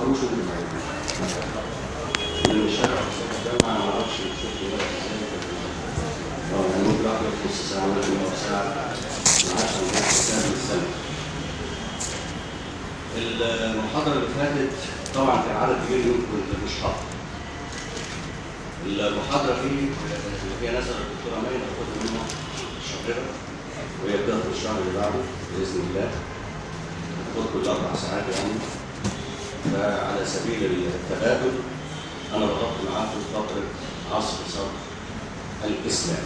تختاروش اللي معاكم من الشارع ده ما اعرفش شوف دلوقتي ازاي اه يعني ممكن اخد نص ساعه ولا ربع ساعه عشان كتاب السنه المحاضره اللي فاتت طبعا كان عدد كبير منكم كنت مش حاضر المحاضره فيه اللي فيها نزل الدكتوره مي ناخد منها الشاطره وهي بتاخد الشهر اللي بعده باذن الله هتاخد كل اربع ساعات يعني فعلى سبيل التبادل انا ضغطت معاكم فتره عصر صدر الاسلام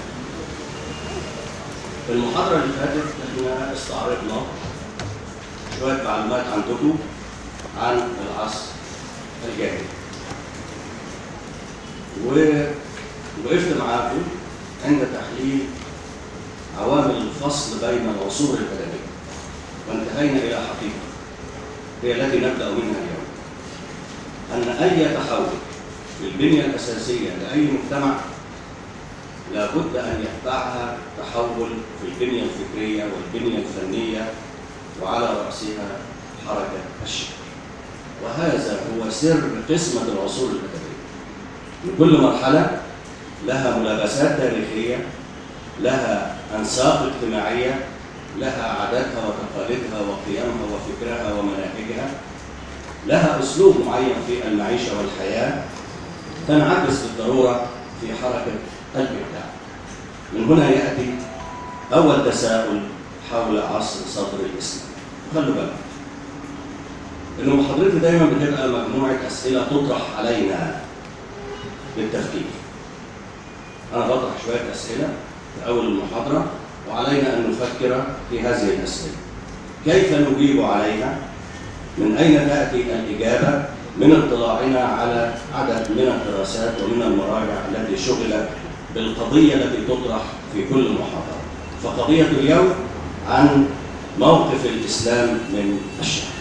في المحاضره اللي فاتت احنا استعرضنا شويه معلومات عندكم عن العصر الجاهلي ووقفت معاكم عند تحليل عوامل الفصل بين العصور الأدبية وانتهينا إلى حقيقة هي التي نبدأ منها اليوم أن أي تحول في البنية الأساسية لأي مجتمع لابد أن يتبعها تحول في البنية الفكرية والبنية الفنية وعلى رأسها حركة الشعر وهذا هو سر قسمة العصور الأدبية من كل مرحلة لها ملابسات تاريخية لها أنساق اجتماعية لها عاداتها وتقاليدها وقيمها وفكرها ومناهجها لها أسلوب معين في المعيشة والحياة تنعكس بالضرورة في حركة الإبداع من هنا يأتي أول تساؤل حول عصر صدر الإسلام خلوا بالك إن محاضرتي دايما بتبقى مجموعة أسئلة تطرح علينا للتفكير أنا بطرح شوية أسئلة في أول المحاضرة وعلينا أن نفكر في هذه الأسئلة كيف نجيب عليها؟ من أين تأتي الإجابة؟ من اطلاعنا على عدد من الدراسات ومن المراجع التي شغلت بالقضية التي تطرح في كل محاضرة فقضية اليوم عن موقف الإسلام من الشعر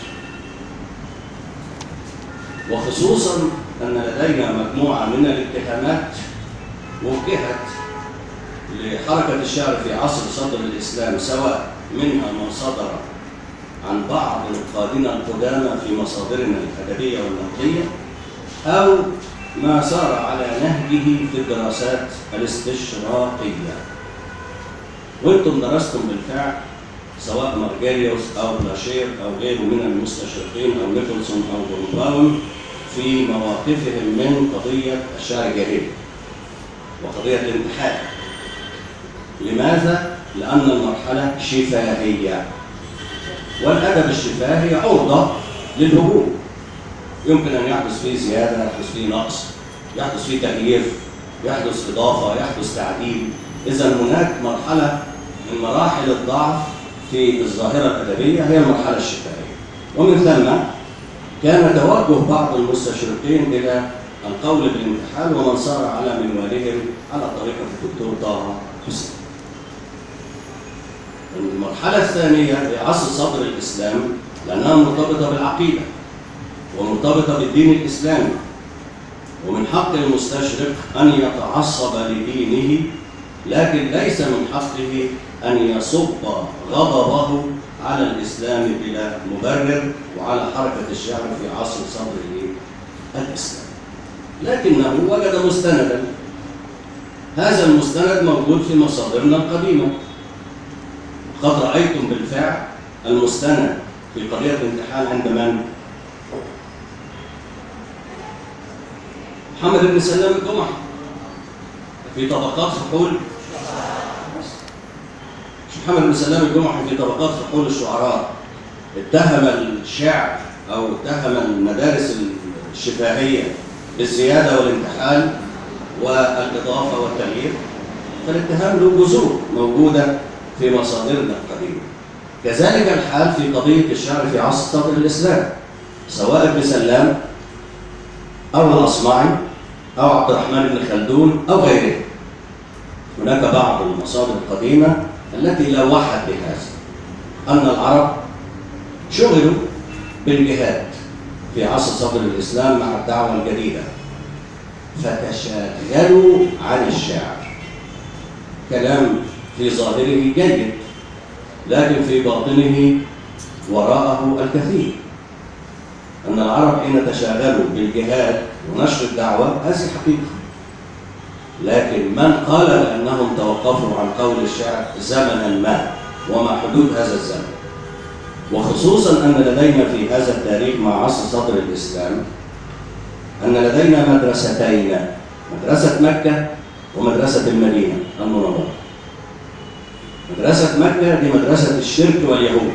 وخصوصا أن لدينا مجموعة من الاتهامات وجهت لحركة الشعر في عصر صدر الإسلام سواء منها ما صدر عن بعض نقادنا القدامى في مصادرنا الأدبية والنقدية أو ما سار على نهجه في الدراسات الاستشراقية وانتم درستم بالفعل سواء مارجاريوس أو بلاشير أو غيره من المستشرقين أو نيكولسون أو بونباون في مواقفهم من قضية الشعر الجاهلي وقضية الانتحار لماذا؟ لأن المرحلة شفاهية والأدب الشفاهي عرضة للهجوم يمكن أن يحدث فيه زيادة يحدث فيه نقص يحدث فيه تغيير يحدث إضافة يحدث تعديل إذا هناك مرحلة من مراحل الضعف في الظاهرة الأدبية هي المرحلة الشفاهية ومن ثم كان توجه بعض المستشرقين إلى القول بالانتحال ومن صار على منوالهم على طريقة الدكتور طه حسين المرحلة الثانية هي عصر صدر الإسلام لأنها مرتبطة بالعقيدة ومرتبطة بالدين الإسلامي ومن حق المستشرق أن يتعصب لدينه لكن ليس من حقه أن يصب غضبه على الإسلام بلا مبرر وعلى حركة الشعر في عصر صدر الإسلام لكنه وجد مستندا هذا المستند موجود في مصادرنا القديمة قد رأيتم بالفعل المستند في قضية الامتحان عند من؟ محمد بن سلام الجمعة في طبقات فحول محمد بن سلام الجمعة في طبقات فحول الشعراء اتهم الشعر أو اتهم المدارس الشفاهية بالزيادة والانتحال والإضافة والتغيير فالاتهام له جذور موجودة في مصادرنا القديمة كذلك الحال في قضية الشعر في عصر صدر الإسلام سواء ابن سلام أو الأصمعي أو عبد الرحمن بن خلدون أو غيره هناك بعض المصادر القديمة التي لوحت بهذا أن العرب شغلوا بالجهاد في عصر صدر الإسلام مع الدعوة الجديدة فتشاغلوا عن الشعر كلام في ظاهره جيد لكن في باطنه وراءه الكثير أن العرب حين تشاغلوا بالجهاد ونشر الدعوة هذه حقيقة لكن من قال بأنهم توقفوا عن قول الشعر زمنا ما وما حدود هذا الزمن وخصوصا أن لدينا في هذا التاريخ مع عصر صدر الإسلام أن لدينا مدرستين مدرسة مكة ومدرسة المدينة المنورة مدرسة مكة دي مدرسة الشرك واليهود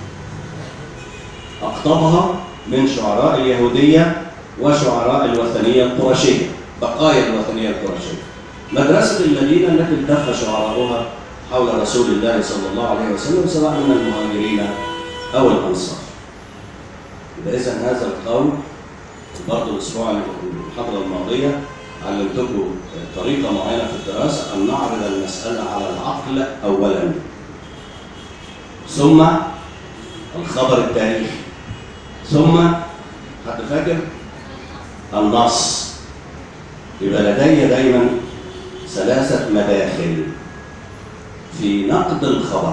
أقطبها من شعراء اليهودية وشعراء الوثنية القرشية بقايا الوثنية القرشية مدرسة المدينة التي التف شعراؤها حول رسول الله صلى الله عليه وسلم سواء من المهاجرين أو الأنصار إذا هذا القول برضه الأسبوع المحاضرة الماضية علمتكم طريقة معينة في الدراسة أن نعرض المسألة على العقل أولا ثم الخبر التاريخي ثم حد فاكر النص يبقى لدي دايما ثلاثة مداخل في نقد الخبر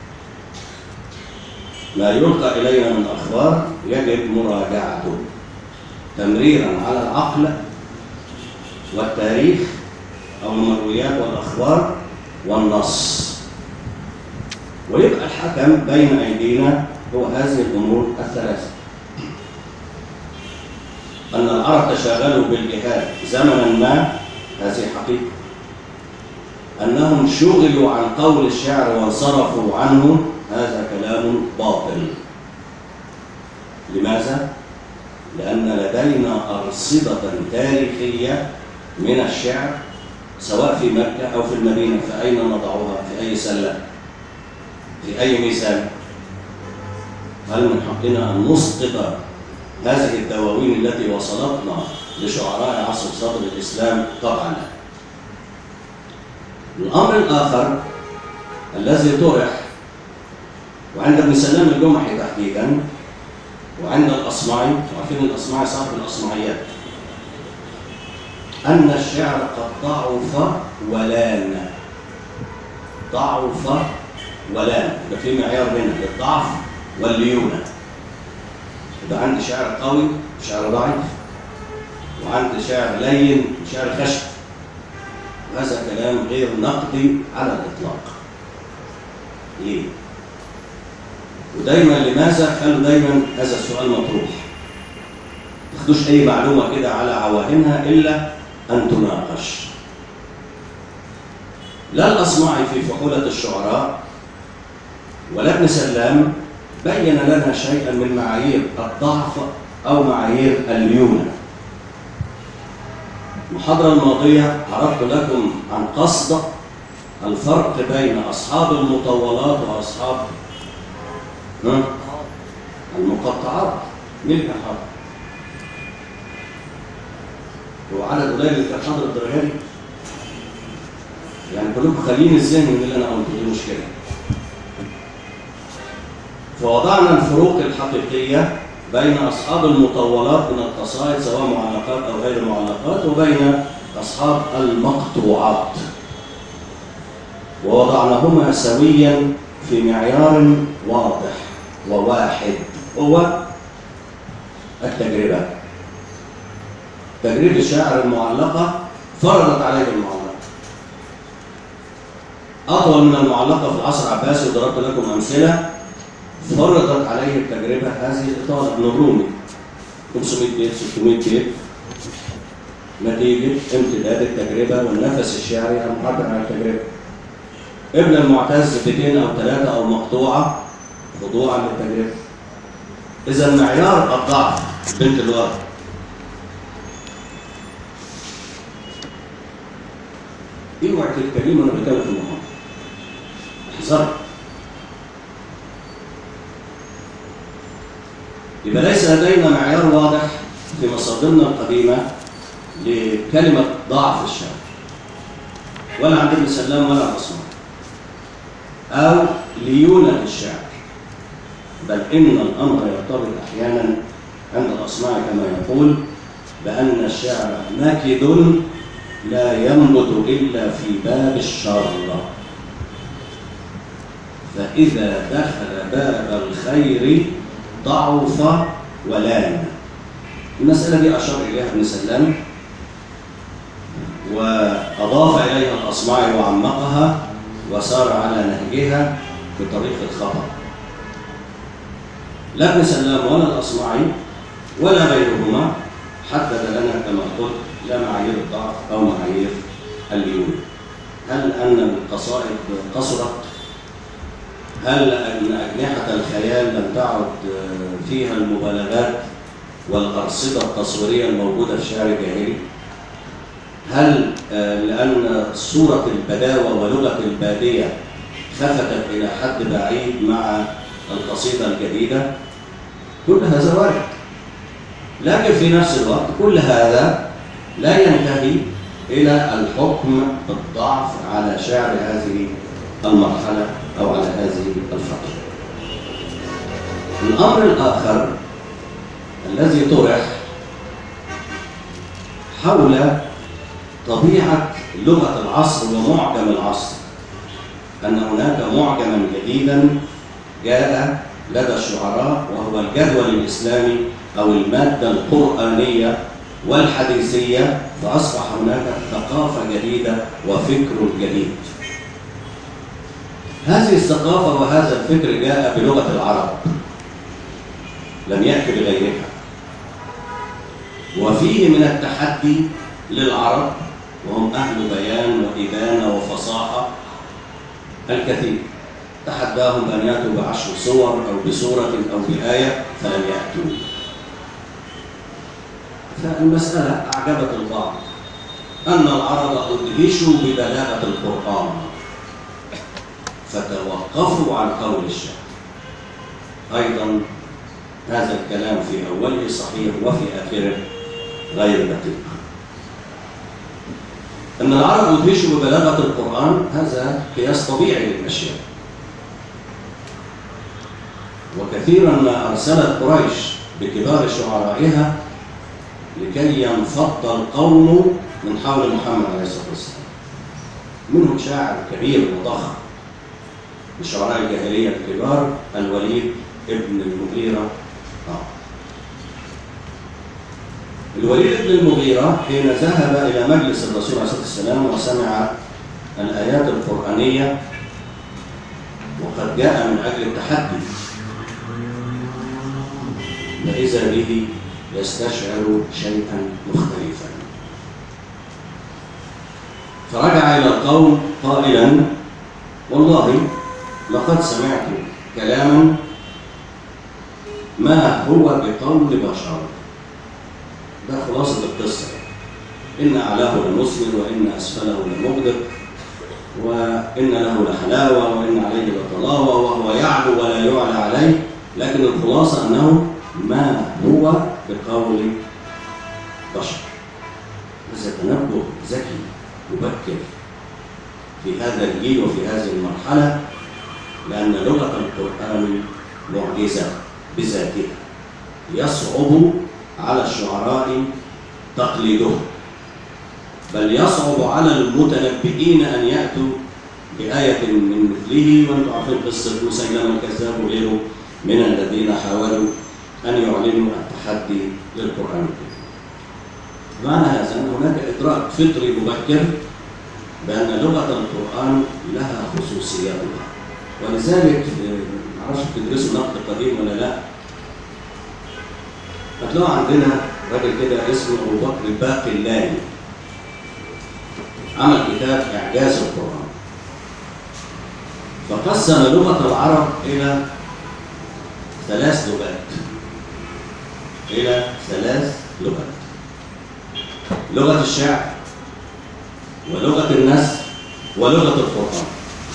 ما يلقى إلينا من أخبار يجب مراجعته تمريرا على العقل والتاريخ أو المرويات والأخبار والنص ويبقى الحكم بين أيدينا هو هذه الأمور الثلاثة أن العرب تشاغلوا بالجهاد زمنا ما هذه حقيقة أنهم شغلوا عن قول الشعر وانصرفوا عنه هذا كلام باطل لماذا؟ لأن لدينا أرصدة تاريخية من الشعر سواء في مكة أو في المدينة فأين نضعها؟ في أي سلة؟ في أي ميزان؟ هل من حقنا أن نسقط هذه الدواوين التي وصلتنا لشعراء عصر صدر الإسلام؟ طبعا لا. الأمر الآخر الذي طرح وعند ابن سلام الجمحي تحديدا وعند الأصمعي وعارفين الأصمعي صاحب الأصمعيات أن الشعر قد ضعف ولان ضعف ولان يبقى في معيار هنا الضعف والليونة يبقى عندي شعر قوي وشعر ضعيف وعندي شعر لين وشعر خشب وهذا كلام غير نقدي على الإطلاق ليه؟ ودايما لماذا خلوا دايما هذا السؤال مطروح ما تاخدوش اي معلومه كده على عواهنها الا ان تناقش لا الاصمعي في فحوله الشعراء ولا ابن سلام بين لنا شيئا من معايير الضعف او معايير الليونه المحاضره الماضيه عرضت لكم عن قصد الفرق بين اصحاب المطولات واصحاب المقطعات مين اللي كان حاضر؟ هو عدد قليل اللي كان حاضر الدرجه يعني كلكم خليني الذهن من اللي انا قلته دي مشكله فوضعنا الفروق الحقيقيه بين اصحاب المطولات من القصائد سواء معلقات او غير معلقات وبين اصحاب المقطوعات ووضعناهما سويا في معيار واضح وواحد هو التجربة تجربة الشاعر المعلقة فرضت عليه المعلقة أطول من المعلقة في العصر العباسي وضربت لكم أمثلة فرضت عليه التجربة هذه الإطالة ابن الرومي 500 بيت 600 بيت نتيجة امتداد التجربة والنفس الشعري المعبر عن التجربة ابن المعتز بيتين أو ثلاثة أو مقطوعة خضوعا للتجربة إذا معيار الضعف بنت الورد اوعى تتكلمي وانا بتكلم في المحاضرة احذري يبقى ليس لدينا معيار واضح في مصادرنا القديمة لكلمة ضعف الشعر ولا عند ابن سلام ولا عثمان أو ليونة الشعر بل إن الأمر يرتبط أحيانا عند الأصمعي كما يقول بأن الشعر نكد لا ينبت إلا في باب الشر فإذا دخل باب الخير ضعف ولان المسألة دي أشار إليها ابن سلام وأضاف إليها الأصمعي وعمقها وسار على نهجها بطريق الخطأ لا ابن سلام ولا الأصمعي ولا غيرهما حدد لنا كما قلت لا معايير الضعف أو معايير الليون هل أن القصائد قصرت؟ هل أن أجنحة الخيال لم تعد فيها المبالغات والأرصدة التصويرية الموجودة في الشعر الجاهلي؟ هل لأن صورة البداوة ولغة البادية خفتت إلى حد بعيد مع القصيدة الجديدة؟ كل هذا وارد لكن في نفس الوقت كل هذا لا ينتهي إلى الحكم بالضعف على شعر هذه المرحلة أو على هذه الفترة الأمر الآخر الذي طرح حول طبيعة لغة العصر ومعجم العصر أن هناك معجما جديدا جاء لدى الشعراء وهو الجدول الإسلامي أو المادة القرآنية والحديثية فأصبح هناك ثقافة جديدة وفكر جديد هذه الثقافة وهذا الفكر جاء بلغة العرب لم يأتي بغيرها وفيه من التحدي للعرب وهم أهل بيان وإبانة وفصاحة الكثير تحداهم أن يأتوا بعشر صور أو بصورة أو بآية فلم يأتوا فالمسألة أعجبت البعض أن العرب أدهشوا ببلاغة القرآن فتوقفوا عن قول الشعر أيضا هذا الكلام في أوله صحيح وفي آخره غير دقيق أن العرب أدهشوا ببلاغة القرآن هذا قياس طبيعي للأشياء وكثيرا ما أرسلت قريش بكبار شعرائها لكي ينفض القوم من حول محمد عليه الصلاة والسلام منهم شاعر كبير وضخم من شعراء الجاهلية الكبار الوليد ابن المغيرة آه. الوليد ابن المغيرة حين ذهب إلى مجلس الرسول عليه الصلاة والسلام وسمع الآيات القرآنية وقد جاء من أجل التحدي فإذا به يستشعر شيئا مختلفا فرجع إلى القوم قائلا والله لقد سمعت كلاما ما هو بقول بشر ده خلاصة القصة إن أعلاه لمسلم وإن أسفله لمغدق وإن له لحلاوة وإن عليه لطلاوة وهو يعلو ولا يعلى عليه لكن الخلاصة أنه ما هو بقول بشر هذا تنبه ذكي مبكر في هذا الجيل وفي هذه المرحلة لأن لغة القرآن معجزة بذاتها يصعب على الشعراء تقليده بل يصعب على المتنبئين أن يأتوا بآية من مثله وأنتم عارفين قصة مسيلمة الكذاب وغيره من الذين حاولوا أن يعلنوا التحدي للقرآن الكريم. معنى هذا أن هناك إدراك فطري مبكر بأن لغة القرآن لها خصوصياتها ولذلك ما اعرفش بتدرسوا نقد قديم ولا لا هتلاقوا عندنا راجل كده اسمه أبو بكر الباقلاني عمل كتاب إعجاز القرآن فقسم لغة العرب إلى ثلاث لغات إلى ثلاث لغات لغة الشعر ولغة النثر ولغة القرآن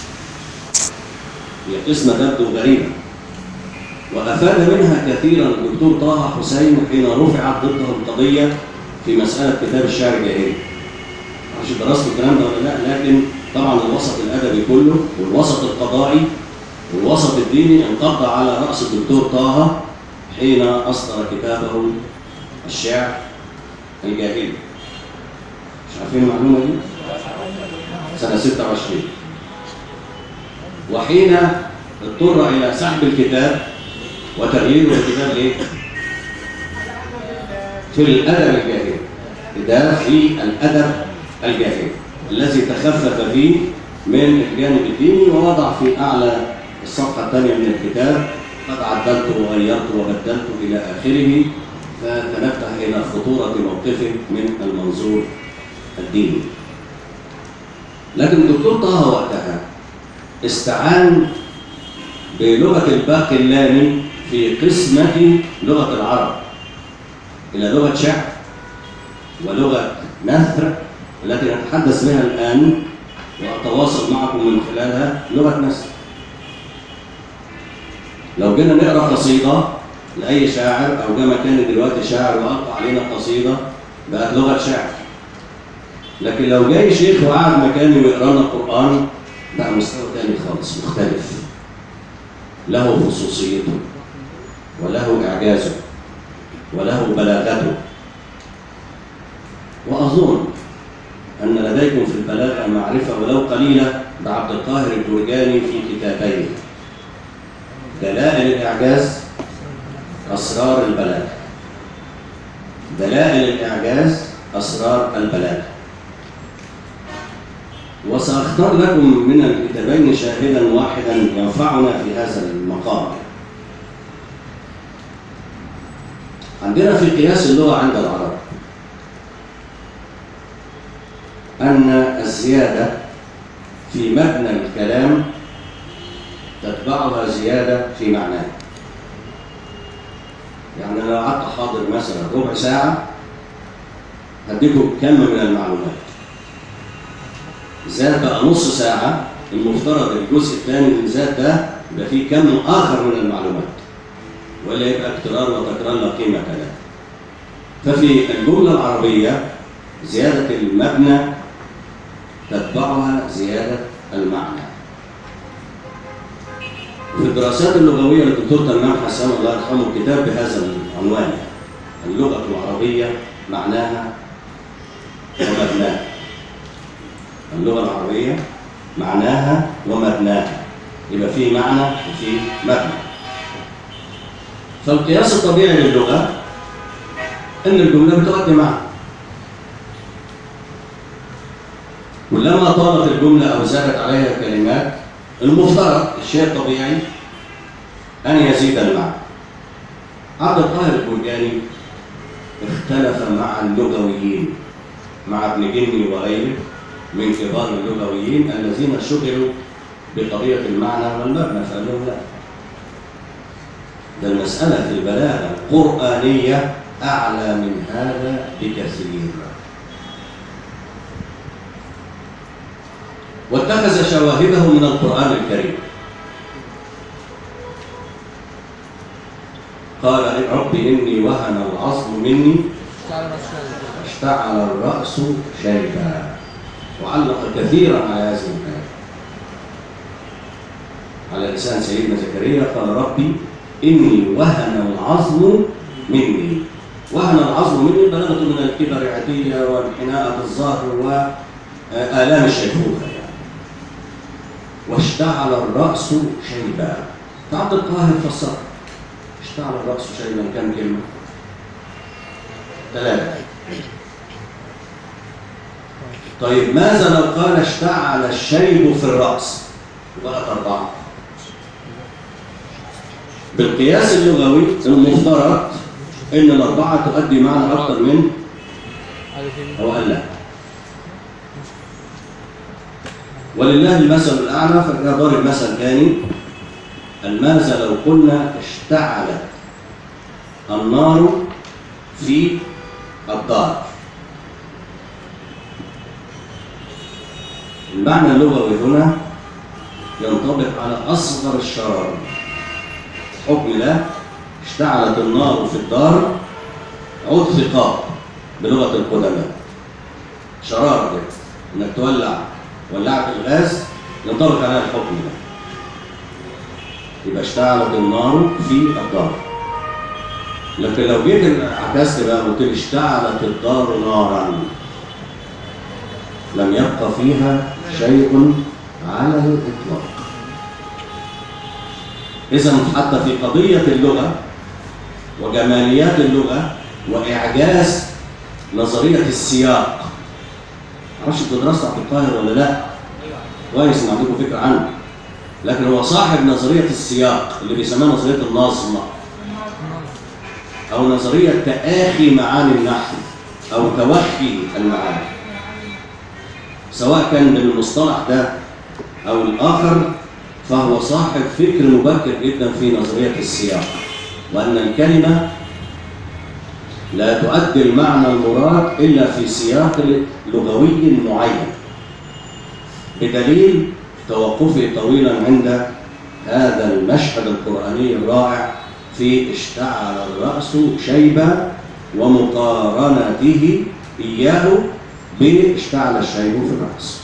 هي قسمة تبدو غريبة وأفاد منها كثيرا الدكتور طه حسين حين رفعت ضده القضية في مسألة كتاب الشعر الجاهلي معرفش درست الكلام ده ولا لا لكن طبعا الوسط الأدبي كله والوسط القضائي والوسط الديني انقضى على رأس الدكتور طه حين أصدر كتابه الشعر الجاهلي مش عارفين المعلومة دي؟ سنة 26 وحين اضطر إلى سحب الكتاب وتغييره الكتاب إيه؟ في الأدب الجاهلي ده في الأدب الجاهلي الذي تخفف فيه من الجانب الديني ووضع في أعلى الصفحة الثانية من الكتاب قد عدلت وغيرت وبدلت إلى آخره فتنبه إلى خطورة موقفه من المنظور الديني لكن الدكتور طه وقتها استعان بلغة الباقلاني في قسمة لغة العرب إلى لغة شعر ولغة نثر التي نتحدث بها الآن وأتواصل معكم من خلالها لغة نثر لو جينا نقرأ قصيدة لأي شاعر أو جه مكاني دلوقتي شاعر وألقى علينا قصيدة بقت لغة شعر لكن لو جاي شيخ وقعد مكاني ويقرا لنا القرآن بقى مستوى تاني خالص مختلف له خصوصيته وله إعجازه وله بلاغته وأظن أن لديكم في البلاغة معرفة ولو قليلة بعبد القاهر الجرجاني في كتابيه دلائل الإعجاز أسرار البلاغة دلائل الإعجاز أسرار البلاغة وسأختار لكم من الكتابين شاهدا واحدا ينفعنا في هذا المقام عندنا في قياس اللغة عند العرب أن الزيادة في مبنى الكلام تتبعها زيادة في معناه يعني لو قعدت حاضر مثلا ربع ساعة هديكم كم من المعلومات زاد بقى نص ساعة المفترض الجزء الثاني من زاد ده يبقى فيه كم آخر من المعلومات ولا يبقى اكترار وتكرار لا قيمة له ففي الجملة العربية زيادة المبنى تتبعها زيادة المعنى في الدراسات اللغوية للدكتور تمام حسان الله يرحمه كتاب بهذا العنوان اللغة العربية معناها ومبناها اللغة العربية معناها ومبناها يبقى فيه معنى وفيه مبنى فالقياس الطبيعي للغة أن الجملة بتؤدي معنى كلما طالت الجملة أو زادت عليها كلمات المفترض الشيء الطبيعي أن يزيد المعنى عبد القاهر البرجاني اختلف مع اللغويين مع ابن جني وغيره من كبار اللغويين الذين شغلوا بقضية المعنى والمبنى فقال لهم لا ده المسألة في البلاغة القرآنية أعلى من هذا بكثير واتخذ شواهده من القرآن الكريم قال رب إني وهن العظم مني واشتعل الرأس شيبا وعلق كثيرا على هذه الآية على لسان سيدنا زكريا قال ربي إني وهن العظم مني وهن العظم مني بلغت من الكبر عتية وانحناء الظهر وآلام الشيخوخة يعني واشتعل الرأس شيبا عبد القاهر فسر اشتعل الرأس شيبا كم كلمة؟ ثلاثة طيب ماذا لو قال اشتعل الشيب في الرأس؟ بقت أربعة بالقياس اللغوي المفترض ان الاربعه تؤدي معنى اكثر من او قال لا ولله المثل الاعلى فانا ضارب مثل ثاني ماذا لو قلنا اشتعلت النار في الدار المعنى اللغوي هنا ينطبق على اصغر الشرائر الحكم ده اشتعلت النار في الدار عود ثقاب بلغه القدماء شراره كده انك تولع ولعت الغاز ينطبق عليها الحكم ده يبقى اشتعلت النار في الدار لكن لو جيت عكست بقى قلت لي اشتعلت الدار نارا لم يبقى فيها شيء على الاطلاق إذا حتى في قضية اللغة وجماليات اللغة وإعجاز نظرية السياق معرفش انتوا درستوا عبد القاهر ولا لا كويس ان عندكم فكرة عنه لكن هو صاحب نظرية السياق اللي بيسموها نظرية النظم أو نظرية تآخي معاني النحو أو توخي المعاني سواء كان بالمصطلح ده أو الآخر فهو صاحب فكر مبكر جدا في نظرية السياق وأن الكلمة لا تؤدي المعنى المراد إلا في سياق لغوي معين بدليل توقفي طويلا عند هذا المشهد القرآني الرائع في اشتعل الرأس شيبا ومقارنته إياه باشتعل الشيب في الرأس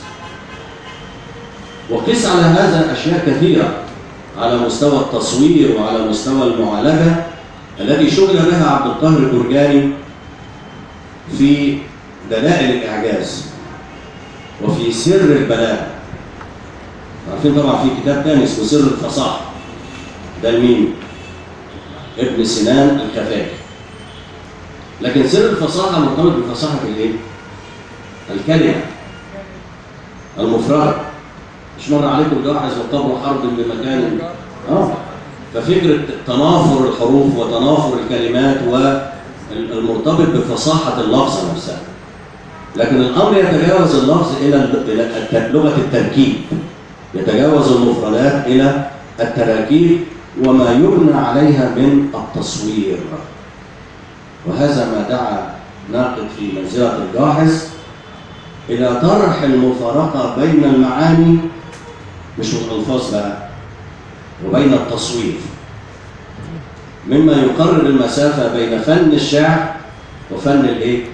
وقس على هذا أشياء كثيرة على مستوى التصوير وعلى مستوى المعالجة التي شغل بها عبد القاهر الجرجاني في دلائل الإعجاز وفي سر البلاغة عارفين طبعا في كتاب تاني اسمه سر الفصاحة ده لمين؟ ابن سنان الكفاكي لكن سر الفصاحة مرتبط بفصاحة الايه؟ الكلمة المفردة مش مر عليكم جاحظ وقبر حرب بمكان اه ففكرة تنافر الحروف وتنافر الكلمات والمرتبط بفصاحة اللفظة نفسها لكن الأمر يتجاوز اللفظ إلى لغة التركيب يتجاوز المفردات إلى التراكيب وما يبنى عليها من التصوير وهذا ما دعا ناقد في منزلة الجاحظ إلى طرح المفارقة بين المعاني مش الألفاظ بقى وبين التصوير مما يقرب المسافة بين فن الشعر وفن الايه؟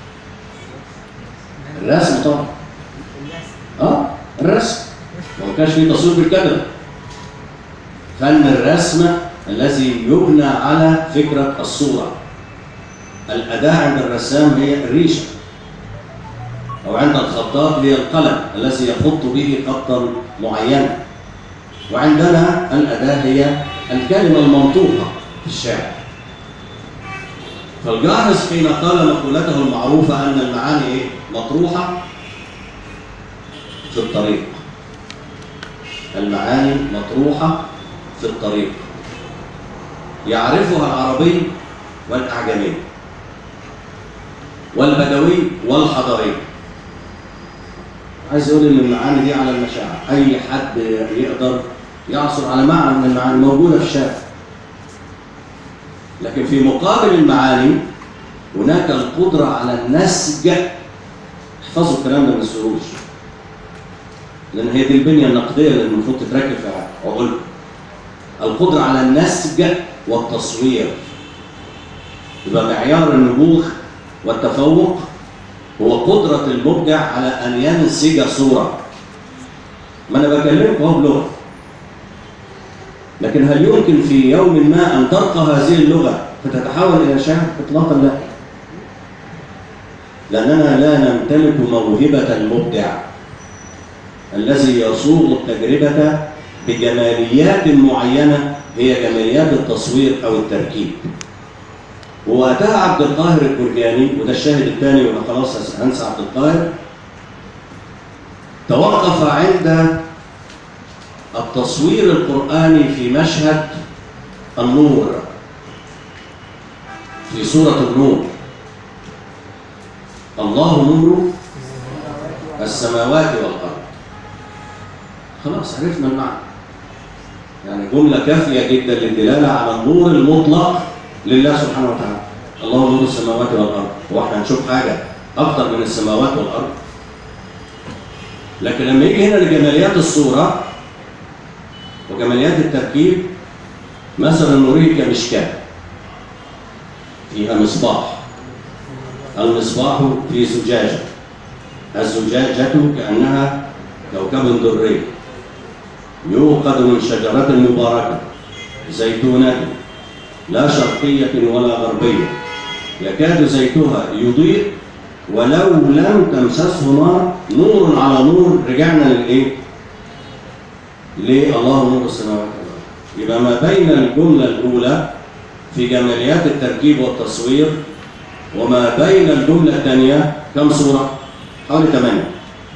الرسم طبعا اه الرسم ما كانش فيه تصوير بالكلمة فن الرسم الذي يبنى على فكرة الصورة الأداة عند الرسام هي الريشة أو عند الخطاط هي القلم الذي يخط به خطا معينا وعندنا الأداة هي الكلمة المنطوقة في الشعر فالجاهز حين قال مقولته المعروفة أن المعاني إيه؟ مطروحة في الطريق المعاني مطروحة في الطريق يعرفها العربي والأعجمي والبدوي والحضري عايز يقول ان المعاني دي على المشاعر اي حد يقدر يعثر على معنى من المعاني موجوده في الشارع لكن في مقابل المعاني هناك القدره على النسج احفظوا الكلام ده ما تنسوهوش لان هي دي البنيه النقديه اللي المفروض تتركب في عقولكم القدره على النسج والتصوير يبقى معيار النبوغ والتفوق هو قدرة المبدع على أن ينسج صورة ما أنا بكلمكم أهو بلغة لكن هل يمكن في يوم ما أن ترقى هذه اللغة فتتحول إلى شعر؟ إطلاقا لا لأننا لا نمتلك موهبة المبدع الذي يصوغ التجربة بجماليات معينة هي جماليات التصوير أو التركيب ووقتها عبد القاهر الجرجاني وده الشاهد الثاني وانا خلاص هنسى عبد القاهر توقف عند التصوير القرآني في مشهد النور في سورة النور الله نور السماوات والأرض خلاص عرفنا المعنى يعني جملة كافية جدا للدلالة على النور المطلق لله سبحانه وتعالى الله نور السماوات والارض هو احنا هنشوف حاجه اكتر من السماوات والارض لكن لما يجي هنا لجماليات الصوره وجماليات التركيب مثلا نريد كمشكاه فيها مصباح المصباح في زجاجه الزجاجه كانها كوكب دري يوقد من شجره مباركه زيتونه لا شرقية ولا غربية يكاد زيتها يضيء ولو لم تمسسه نار نور على نور رجعنا للايه؟ لله نور السماوات والارض يبقى ما بين الجملة الأولى في جماليات التركيب والتصوير وما بين الجملة الثانية كم صورة؟ حوالي ثمانية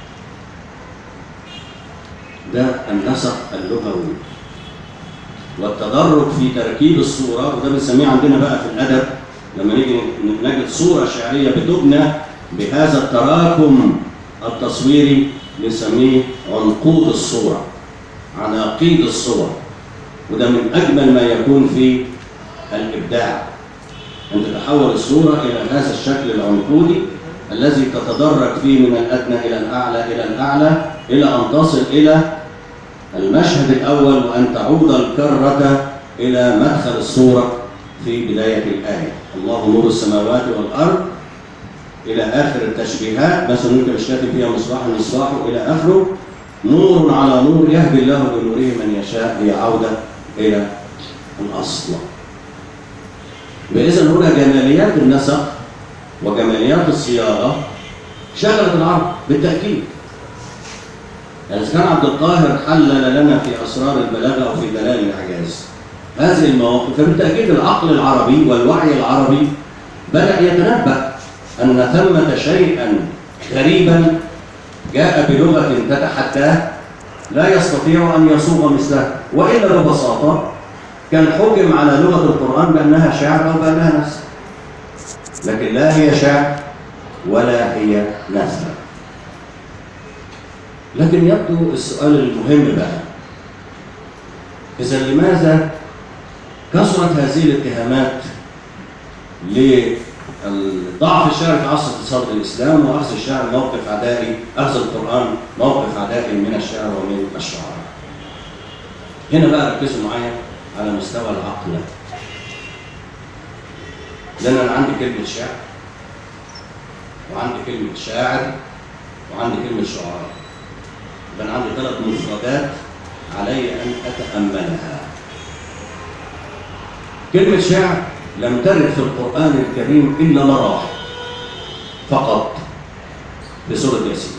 ده النسق اللغوي والتدرج في تركيب الصورة وده بنسميه عندنا بقى في الأدب لما نيجي نجد صورة شعرية بتبنى بهذا التراكم التصويري نسميه عنقود الصورة عناقيد الصور وده من أجمل ما يكون في الإبداع أن تتحول الصورة إلى هذا الشكل العنقودي الذي تتدرج فيه من الأدنى إلى الأعلى إلى الأعلى إلى أن تصل إلى المشهد الأول وأن تعود الكرة إلى مدخل الصورة في بداية الآية الله نور السماوات والأرض إلى آخر التشبيهات مثلا أنت مش كاتب فيها مصباح المصباح إلى آخره نور على نور يهدي الله بنوره من يشاء هي عودة إلى الأصل فإذا هنا جماليات النسق وجماليات الصياغة شغلت العرب بالتأكيد يعني إذا كان عبد القاهر حلل لنا في أسرار البلاغة وفي دلال الإعجاز هذه المواقف فبالتأكيد العقل العربي والوعي العربي بدأ يتنبأ أن ثمة شيئا غريبا جاء بلغة تتحداه لا يستطيع أن يصوغ مثله وإلا ببساطة كان حكم على لغة القرآن بأنها شعر أو بأنها نثر لكن لا هي شعر ولا هي نثر لكن يبدو السؤال المهم بقى إذا لماذا كثرت هذه الاتهامات لضعف الشعر في عصر اتصال الإسلام وأخذ الشعر موقف عدائي أخذ القرآن موقف عدائي من الشعر ومن الشعراء هنا بقى ركزوا معايا على مستوى العقل لأن أنا عندي كلمة شعر وعندي كلمة شاعر وعندي كلمة شعراء يبقى أنا عندي ثلاث مفردات علي أن أتأملها كلمة شعر لم ترد في القرآن الكريم إلا مرة واحدة فقط في سورة ياسين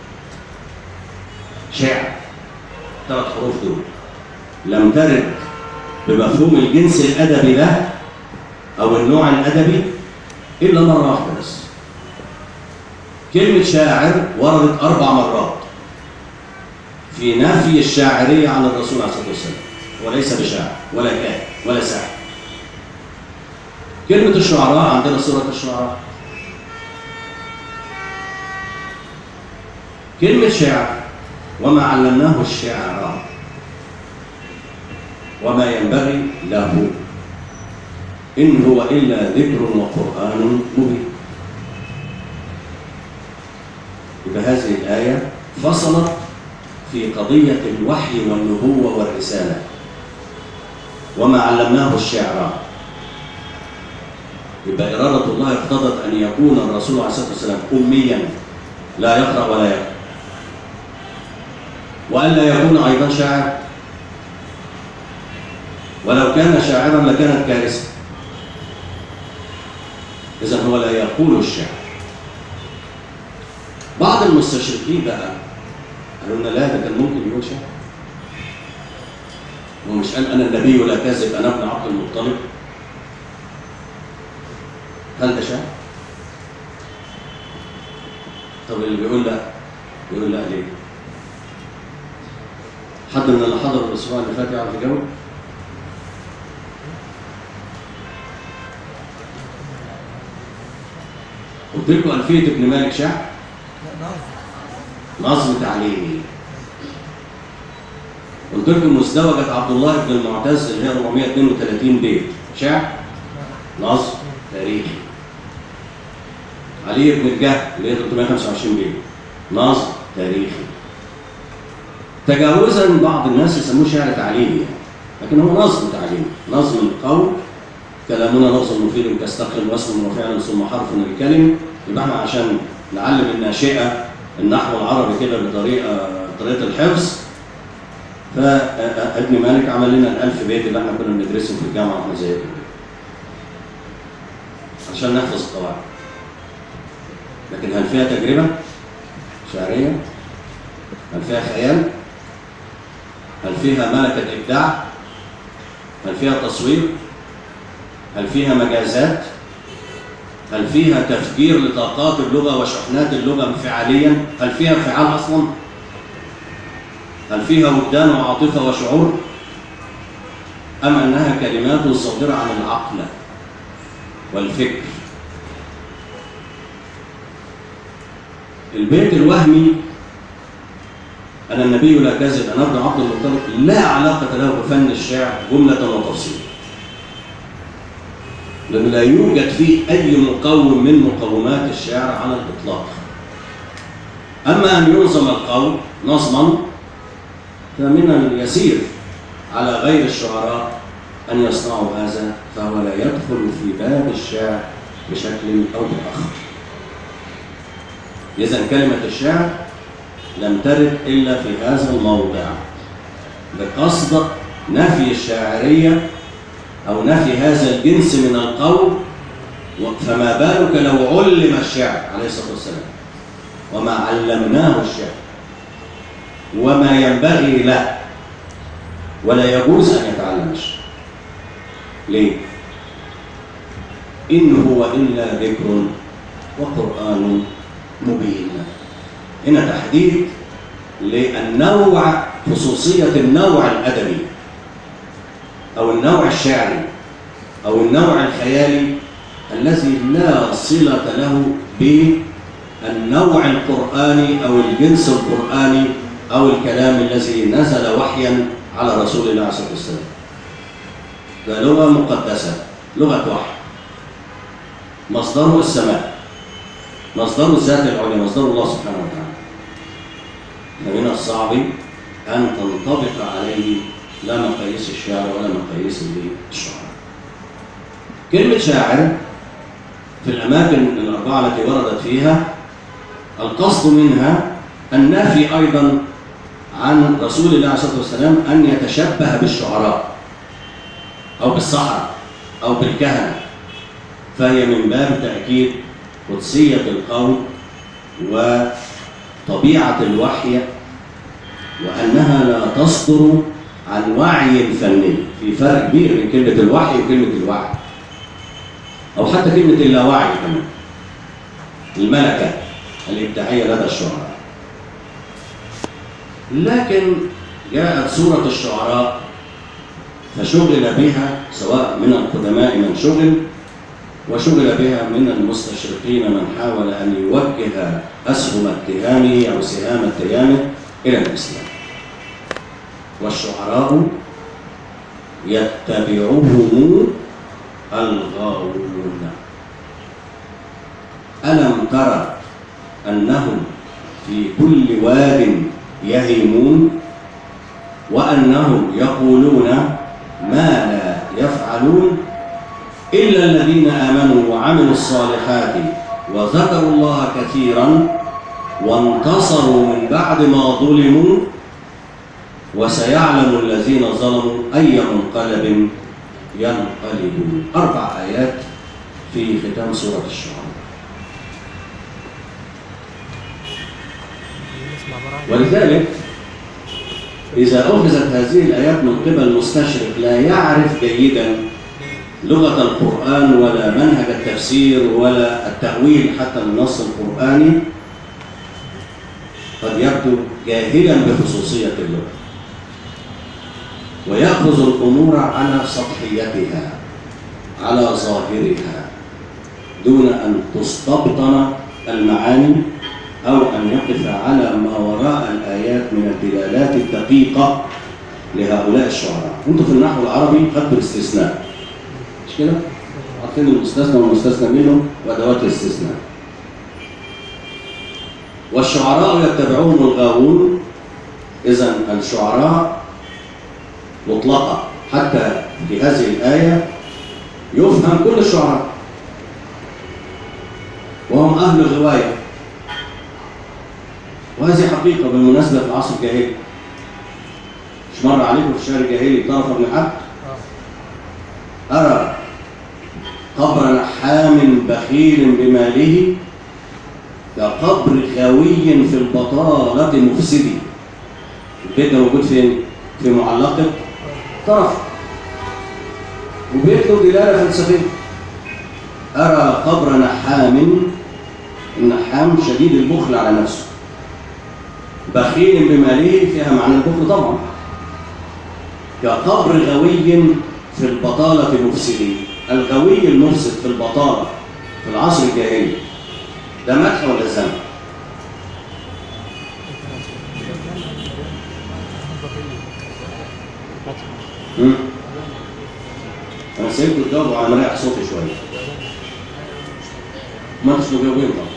شعر ثلاث حروف دول لم ترد بمفهوم الجنس الأدبي ده أو النوع الأدبي إلا مرة واحدة بس كلمة شاعر وردت أربع مرات في نفي الشاعرية عن الرسول عليه الصلاة والسلام وليس بشاعر ولا كاهن ولا ساحر كلمة الشعراء عندنا سورة الشعراء كلمة شعر وما علمناه الشعر وما ينبغي له إن هو إلا ذكر وقرآن مبين يبقى هذه الآية فصلت في قضية الوحي والنبوة والرسالة وما علمناه الشعر يبقى إرادة الله اقتضت أن يكون الرسول عليه الصلاة والسلام أميا لا يقرأ ولا يكتب وألا يكون أيضا شاعر ولو كان شاعرا لكانت كارثة إذا هو لا يقول الشعر بعض المستشرقين بقى قالوا لنا لا ده كان ممكن يقول شعر هو مش قال أنا النبي لا كاذب أنا ابن عبد المطلب هل ده شعر؟ طب اللي بيقول لا يقول لا ليه؟ حد من اللي حضر الأسبوع اللي فات يعرف يجاوب؟ قلت لكم ألفية ابن مالك شعر نظم تعليمي قلت لكم مزدوجة عبد الله بن المعتز اللي هي 432 بيت شعر نظم تاريخي علي بن الجهل اللي هي 325 بيت نظم تاريخي تجاوزا بعض الناس يسموه شعر تعليمي يعني. لكن هو نظم تعليمي نظم القول كلامنا لفظ مفيد كاستقل واسم وفعل ثم حرف الكلم يبقى احنا عشان نعلم الناشئه النحو العربي كده بطريقه طريقه الحفظ فابن مالك عمل لنا الالف بيت اللي احنا كنا بندرسهم في الجامعه واحنا زي كده عشان نحفظ القواعد لكن هل فيها تجربه شعريه؟ هل فيها خيال؟ هل فيها ملكه ابداع؟ هل فيها تصوير؟ هل فيها مجازات؟ هل فيها تفجير لطاقات اللغة وشحنات اللغة انفعاليا هل فيها انفعال أصلا هل فيها وجدان وعاطفة وشعور أم أنها كلمات صادرة عن العقل والفكر البيت الوهمي أن النبي لا كذب أن ابن عبد المطلب لا علاقة له بفن الشعر جملة وتفصيلا لأن لا يوجد فيه أي مقوم من مقومات الشعر على الإطلاق أما أن ينظم القول نظما فمن اليسير على غير الشعراء أن يصنعوا هذا فهو لا يدخل في باب الشعر بشكل أو بآخر إذا كلمة الشعر لم ترد إلا في هذا الموضع بقصد نفي الشاعرية أو نفي هذا الجنس من القول فما بالك لو علم الشعر عليه الصلاة والسلام وما علمناه الشعر وما ينبغي له ولا يجوز أن يتعلم الشعر ليه؟ إن هو إلا ذكر وقرآن مبين هنا تحديد للنوع خصوصية النوع الأدبي أو النوع الشعري أو النوع الخيالي الذي لا صلة له بالنوع القرآني أو الجنس القرآني أو الكلام الذي نزل وحيا على رسول الله عليه الصلاة والسلام ده لغة مقدسة لغة وحي مصدره السماء مصدره الذات العليا مصدره الله سبحانه وتعالى فمن الصعب أن تنطبق عليه لا مقاييس الشعر ولا مقاييس الشعراء كلمة شاعر في الأماكن الأربعة التي وردت فيها القصد منها النافي أيضا عن رسول الله عليه الصلاة والسلام أن يتشبه بالشعراء أو بالسحرة أو بالكهنة فهي من باب تأكيد قدسية القول وطبيعة الوحي وأنها لا تصدر عن وعي فني في فرق كبير بين كلمة الوحي وكلمة الوعي أو حتى كلمة اللاوعي كمان الملكة الإبداعية لدى الشعراء لكن جاءت سورة الشعراء فشغل بها سواء من القدماء من شغل وشغل بها من المستشرقين من حاول أن يوجه أسهم اتهامه أو سهام اتهامه إلى الإسلام والشعراء يتبعهم الغاوون ألم ترى أنهم في كل واد يهيمون وأنهم يقولون ما لا يفعلون إلا الذين آمنوا وعملوا الصالحات وذكروا الله كثيرا وانتصروا من بعد ما ظلموا وسيعلم الذين ظلموا أي منقلب ينقلبون أربع آيات في ختام سورة الشعراء ولذلك إذا أخذت هذه الآيات من قبل مستشرق لا يعرف جيدا لغة القرآن ولا منهج التفسير ولا التأويل حتى النص القرآني قد يبدو جاهلا بخصوصية اللغة ويأخذ الأمور على سطحيتها على ظاهرها دون أن تستبطن المعاني أو أن يقف على ما وراء الآيات من الدلالات الدقيقة لهؤلاء الشعراء أنتم في النحو العربي خدتوا الاستثناء مش كده؟ عارفين المستثنى والمستثنى منه وأدوات الاستثناء والشعراء يتبعهم الغاوون إذا الشعراء مطلقة حتى في هذه الآية يفهم كل الشعراء وهم أهل الغواية وهذه حقيقة بالمناسبة في العصر الجاهلي مش مر عليكم في الشعر الجاهلي طرف ابن حق أرى قبر نحام بخيل بماله كقبر خاوي في البطالة مفسد البيت ده موجود فين؟ في معلقة طرف وبيت له دلالة فلسفية أرى قبر نحام النحام شديد البخل على نفسه بخيل بماله فيها معنى البخل طبعا كقبر غوي في البطالة مفسدين الغوي المفسد في البطالة في العصر الجاهلي ده مدح ولا ذم؟ مم؟ انا سيبكم تجاوبوا على مريح صوتي شويه ما انتش مجاوبين طبعا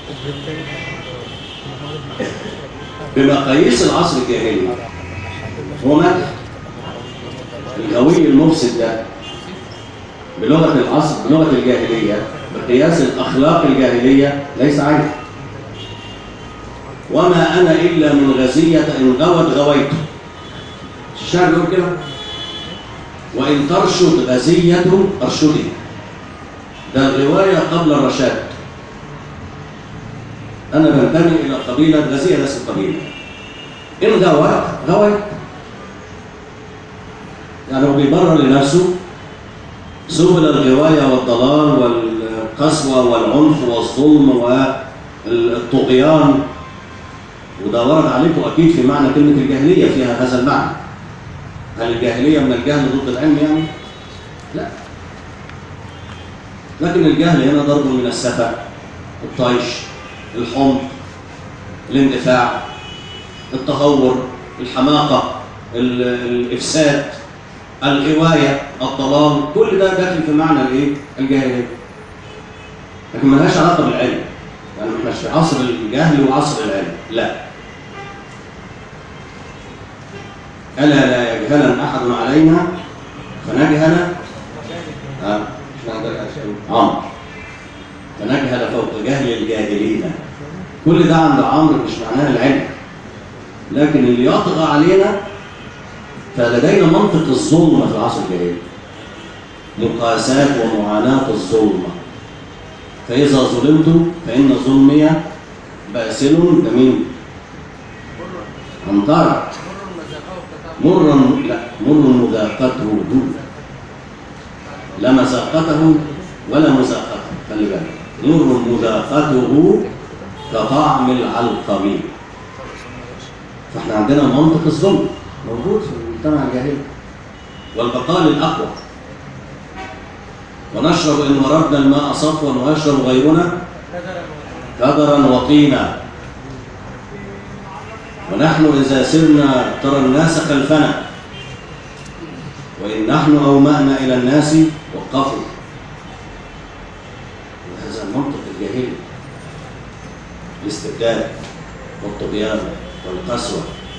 بمقاييس العصر الجاهلي هو مدح الغوي المفسد ده بلغه العصر بلغه الجاهليه بقياس الاخلاق الجاهليه ليس عيب وما انا الا من غزيه ان غوت غويت الشاعر بيقول كده وإن ترشد غزية أرشدي ده الرواية قبل الرشاد أنا بنتمي إلى قبيلة غزية ليست قبيلة إن غوت غويت يعني هو بيبرر لنفسه سبل الغواية والضلال والقسوة والعنف والظلم والطغيان وده ورد عليكم أكيد في معنى كلمة الجاهلية فيها هذا المعنى هل الجاهلية من الجهل ضد العلم يعني؟ لا لكن الجهل هنا ضرب من السفة الطيش الحمق الاندفاع التهور الحماقة الإفساد الغواية الضلال كل ده داخل في معنى الايه؟ الجاهلية لكن ملهاش علاقة بالعلم يعني احنا مش في عصر الجهل وعصر العلم لا ألا لا يجهلن أحد علينا فنجهل آه. عمرو فنجهل فوق جهل الجاهلين كل ده عند عمرو مش معناه العلم لكن اللي يطغى علينا فلدينا منطق الظلم في العصر الجاهلي مقاسات ومعاناة الظلم فإذا ظلمت فإن ظلمي باسل بمين؟ عنترة مر لا مر مذاقته دون لا مذاقته ولا مذاقته خلي بالك مر مذاقته كطعم العلقم فاحنا عندنا منطق الظلم موجود في المجتمع الجاهلي والبقاء للاقوى ونشرب ان وردنا الماء صفوا ويشرب غيرنا كدرا وطينا ونحن إذا سرنا ترى الناس خلفنا وإن نحن أومأنا إلى الناس وقفوا وهذا المنطق الجاهلي الاستبداد والطغيان والقسوة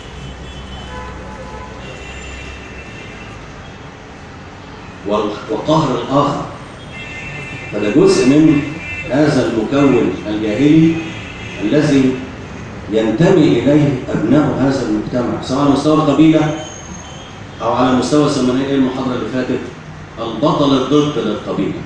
وقهر الآخر فده جزء من هذا المكون الجاهلي الذي ينتمي إليه أبناء هذا المجتمع سواء على مستوى القبيلة أو على مستوى سميناه إيه المحاضرة اللي فاتت البطل الضد للقبيلة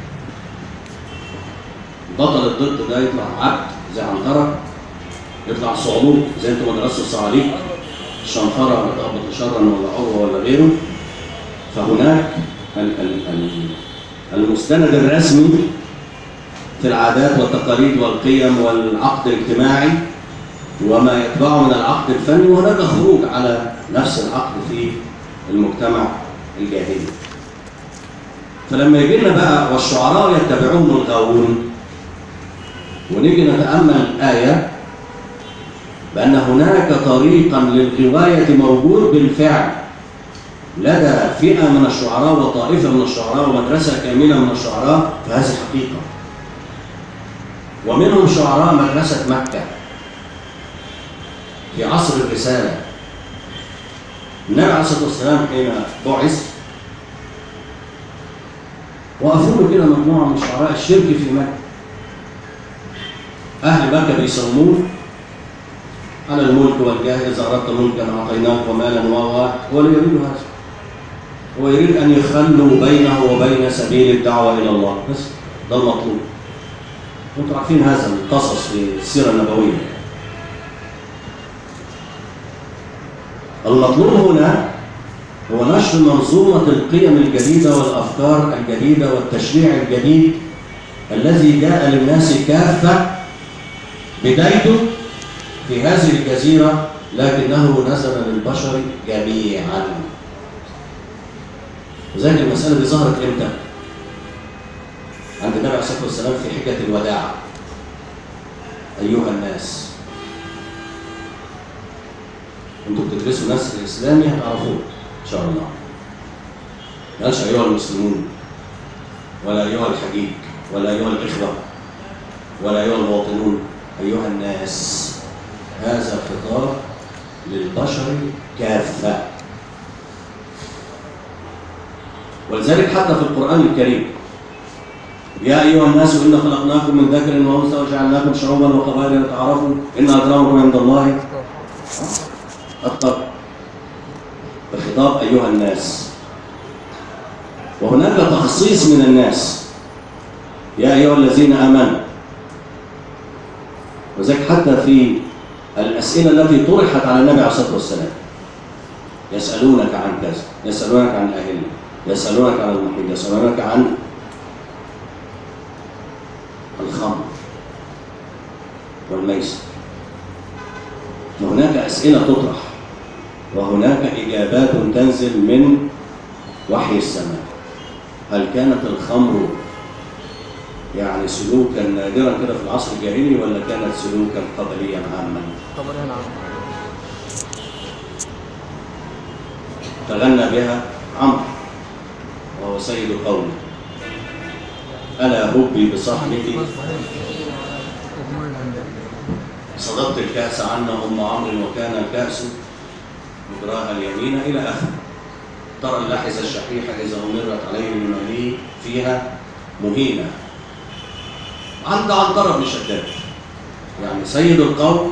البطل الضد ده يطلع عبد زي عنترة يطلع صعلوك زي انتم مدرسة الصعاليك الشنفرة بتقبض شرا ولا عروة ولا غيره فهناك ال ال ال المستند الرسمي في العادات والتقاليد والقيم والعقد الاجتماعي وما يتبعه من العقد الفني وهناك خروج على نفس العقد في المجتمع الجاهلي فلما يجي لنا بقى والشعراء يتبعون الغاوون ونيجي نتامل الايه بان هناك طريقا للغوايه موجود بالفعل لدى فئه من الشعراء وطائفه من الشعراء ومدرسه كامله من الشعراء فهذه حقيقه ومنهم شعراء مدرسه مكه في عصر الرسالة النبي عليه الصلاة والسلام حين بعث وقفوا له كده مجموعة من شعراء الشرك في مكة أهل مكة بيسموه على الملك والجاه إذا أردت ملكا أعطيناك ومالا و هو لا يريد هذا هو يريد أن يخلوا بينه وبين سبيل الدعوة إلى الله بس ده المطلوب وانتم عارفين هذا القصص في السيرة النبوية المطلوب هنا هو نشر منظومة القيم الجديدة والأفكار الجديدة والتشريع الجديد الذي جاء للناس كافة بدايته في هذه الجزيرة لكنه نزل للبشر جميعا وذلك المسألة دي ظهرت امتى؟ عند النبي عليه الصلاة والسلام في حجة الوداع أيها الناس انتوا بتدرسوا نسر الإسلامي هتعرفوه إن شاء الله ما قالش أيها المسلمون ولا أيها الحجيج ولا أيها الإخوة ولا أيها المواطنون أيها الناس هذا خطاب للبشر كافة ولذلك حتى في القرآن الكريم يا أيها الناس إنا خلقناكم من ذكر وأنثى وجعلناكم شعوبا وقبائل لتعارفوا إن أكرمكم عند الله أتقاكم الخطاب أيها الناس وهناك تخصيص من الناس يا أيها الذين آمنوا وذلك حتى في الأسئلة التي طرحت على النبي عليه الصلاة والسلام يسألونك عن كذا يسألونك عن الأهلة يسألونك عن المحيط يسألونك عن الخمر والميسر وهناك أسئلة تطرح وهناك إجابات تنزل من وحي السماء هل كانت الخمر يعني سلوكا نادرا كده في العصر الجاهلي ولا كانت سلوكا قبليا عاما طبعا نعم تغنى بها عمرو وهو سيد قومه ألا هبي بصحبتي صدقت الكأس عنا أم عمرو وكان الكأس مجراها اليمين إلى آخره ترى اللحظة الشحيحة إذا أمرت عليه بماليه فيها مهينة عند عنترة بن شداد يعني سيد القوم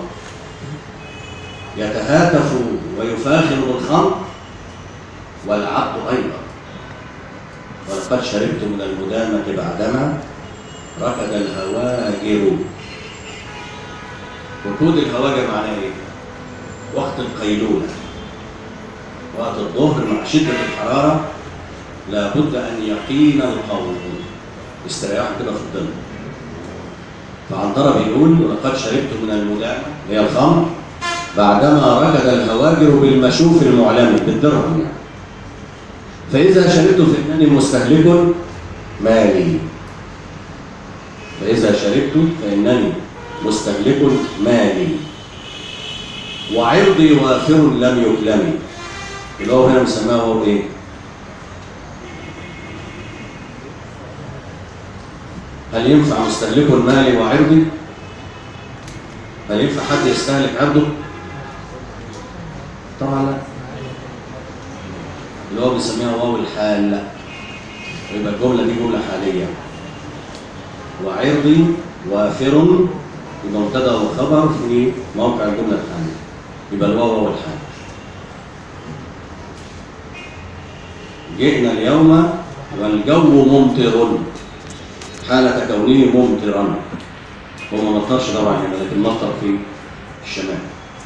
يتهاتف ويفاخر بالخمر والعبد أيضا ولقد شربت من المدامة بعدما ركض الهواجر ركود الهواجر معناه ايه؟ وقت القيلولة وقت الظهر مع شدة الحرارة لابد أن يقين القوم استريحوا كده في الظل فعنترة بيقول ولقد شربت من المدامة اللي هي الخمر بعدما ركض الهواجر بالمشوف المعلم بالدرهم يعني فإذا شربت فإنني مستهلك مالي فإذا شربت فإنني مستهلك مالي وعرضي وافر لم يكلمي اللي هو هنا مسماه هو ايه؟ هل ينفع مستهلك مالي وعرضي؟ هل ينفع حد يستهلك عرضه؟ طبعا لا اللي هو بيسميها واو الحال يبقى الجملة دي جملة حالية وعرضي وافر يبقى مبتدا وخبر في موقع الجملة الحالية يبقى الواو واو الحال جئنا اليوم والجو ممطر حالة كونه ممطرا هو ما مطرش طبعا هنا لكن مطر في الشمال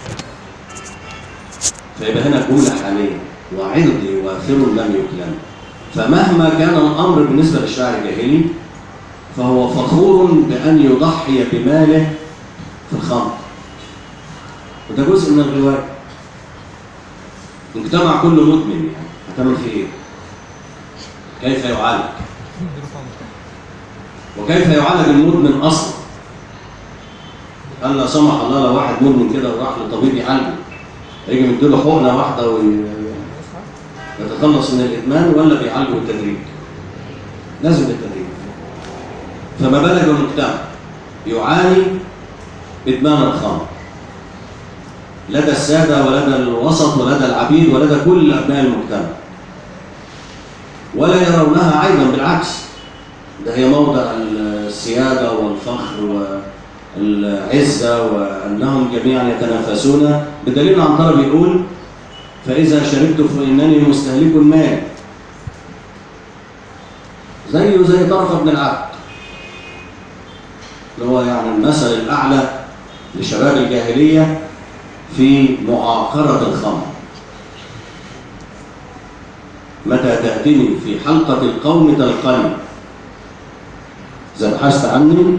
فيبقى هنا جملة حالية وعرضي وافر لم يكلم فمهما كان الأمر بالنسبة للشاعر الجاهلي فهو فخور بأن يضحي بماله في الخمر وده جزء من الرواية مجتمع كله مدمن يعني هتعمل فيه ايه؟ كيف يعالج؟ وكيف يعالج المدمن اصلا؟ قال لا سمح الله لو واحد مدمن كده وراح لطبيب يعالجه هيجي مديله حقنه واحده ويتخلص من الادمان ولا بيعالجه بالتدريج؟ لازم بالتدريج فما بالك بالمجتمع يعاني ادمان الخمر لدى الساده ولدى الوسط ولدى العبيد ولدى كل ابناء المجتمع ولا يرونها عيبا بالعكس ده هي موضع السياده والفخر والعزه وانهم جميعا يتنافسون بدليل عنتره بيقول فاذا شربت فانني مستهلك مال زيه زي طرف بن العبد اللي هو يعني المثل الاعلى لشباب الجاهليه في معاقره الخمر متى تأتني في حلقة القوم تلقني إذا بحثت عني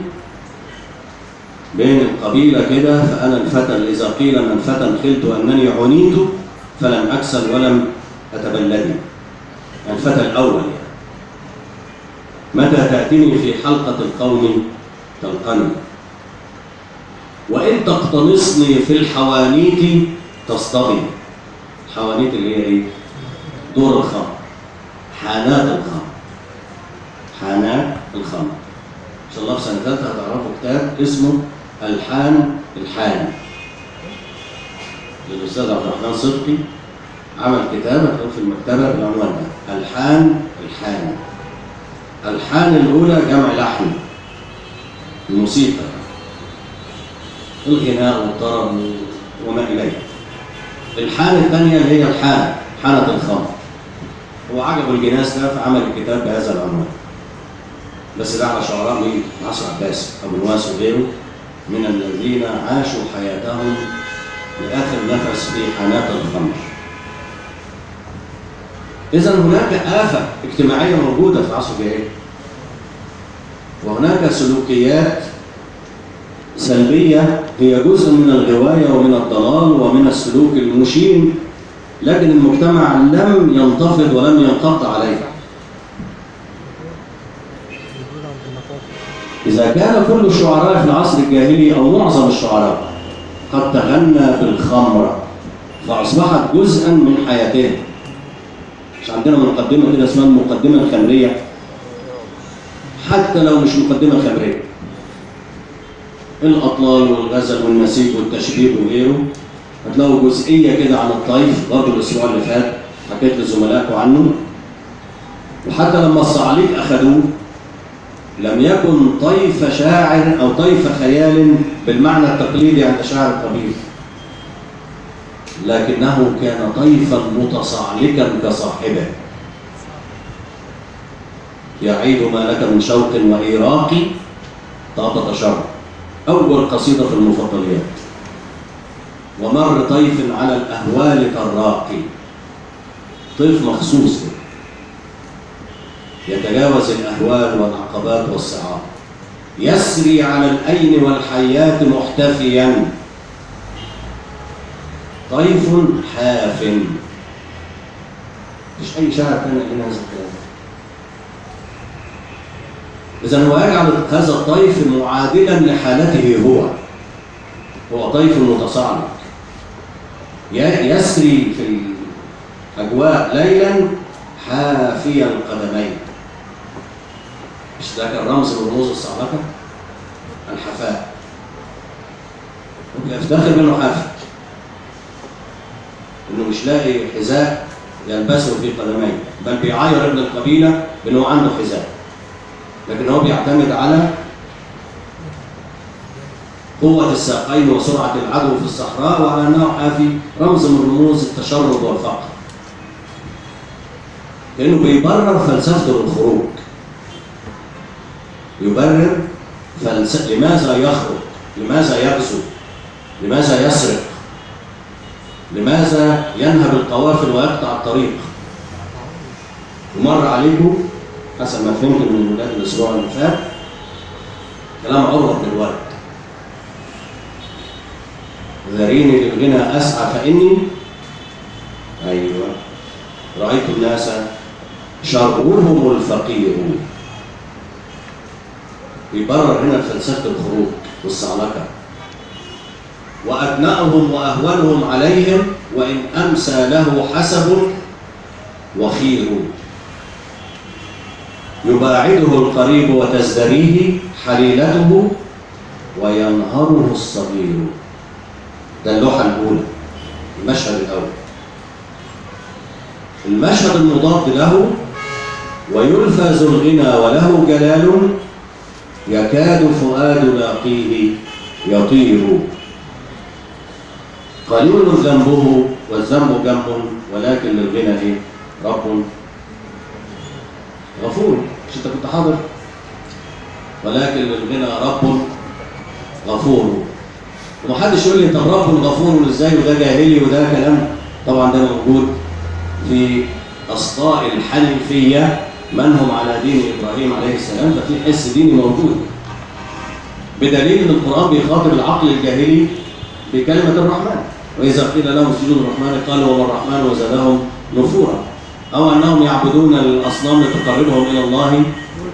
بين القبيلة كده فأنا الفتى إذا قيل من فتى خلت أنني عنيت فلم أكسل ولم أتبلدي الفتى الأول يعني متى تأتني في حلقة القوم تلقني وإن تقتنصني في الحوانيت تصطغي الحوانيت اللي هي إيه؟ دور الخمر حانات الخمر حانات الخمر إن شاء الله في سنة ثالثة هتعرفوا كتاب اسمه الحان الحان للأستاذ عبد الرحمن صدقي عمل كتاب هتلاقوه في المكتبة بالعنوان ده الحان الحان الحان الأولى جمع لحن الموسيقى الغناء والطرب وما إليه الحان الثانية اللي هي الحان حانة الخمر هو عجبه الجناس ده فعمل الكتاب بهذا العنوان بس ده على شعراء مين؟ عصر عباس أبو نواس وغيره من الذين عاشوا حياتهم لآخر نفس في حانات الخمر إذا هناك آفة اجتماعية موجودة في عصر الجاهلية وهناك سلوكيات سلبية هي جزء من الغواية ومن الضلال ومن السلوك المشين لكن المجتمع لم ينتفض ولم ينقض عليه إذا كان كل الشعراء في العصر الجاهلي أو معظم الشعراء قد تغنى بالخمر فأصبحت جزءا من حياتهم مش عندنا مقدمة كده اسمها المقدمة الخمرية حتى لو مش مقدمة خمرية الأطلال والغزل والنسيج والتشبيب وغيره هتلاقوا جزئية كده عن الطيف برضه الأسبوع اللي فات حكيت لزملائكم عنه وحتى لما الصعاليك أخذوه لم يكن طيف شاعر أو طيف خيال بالمعنى التقليدي عند شاعر القبيل لكنه كان طيفا متصعلكا كصاحبه يعيد ما لك من شوق وإيراق طاقة شر أول قصيدة في المفضليات ومر طيف على الأهوال كالراقي طيف مخصوص يتجاوز الأهوال والعقبات والصعاب يسري على الأين والحيات محتفيا طيف حاف مش أي شاعر كان لنا هذا الكلام إذا هو يجعل هذا الطيف معادلا لحالته هو هو طيف متصاعد يسري في الأجواء ليلا حافي القدمين مش ده كان رمز من رموز الصعلكة الحفاء ممكن يفتخر منه حافي انه مش لاقي حذاء يلبسه في قدميه بل بيعاير ابن القبيله بانه عنده حذاء لكن هو بيعتمد على قوة الساقين وسرعة العدو في الصحراء وعلى أنه حافي رمز من رموز التشرد والفقر كأنه بيبرر فلسفته للخروج يبرر فلس... لماذا يخرج لماذا يغزو لماذا يسرق لماذا ينهب القوافل ويقطع الطريق ومر عليكم حسب ما فهمت من ولاد الاسبوع اللي فات كلام عروه بن الورد ذريني للغنى اسعى فاني ايوه رايت الناس شرهم الفقير يبرر هنا فلسفه الخروج والصعلكه وأبنائهم وأهونهم عليهم وإن أمسى له حسب وخير يباعده القريب وتزدريه حليلته وينهره الصغير ده اللوحة الأولى المشهد الأول المشهد المضاد له ويلفز الغنى وله جلال يكاد فؤاد لاقيه يطير قليل ذنبه والذنب جنب ولكن للغنى ايه؟ رب غفور مش انت كنت حاضر ولكن للغنى رب غفور ومحدش يقول لي طب رب غفور ازاي وده جاهلي وده كلام طبعا ده موجود في اسطاء الحنفيه من هم على دين ابراهيم عليه السلام ففي حس ديني موجود بدليل ان القران بيخاطب العقل الجاهلي بكلمه الرحمن واذا قيل لهم اسجدوا للرحمن قالوا وما الرحمن وزادهم نفورا او انهم يعبدون الاصنام لتقربهم الى الله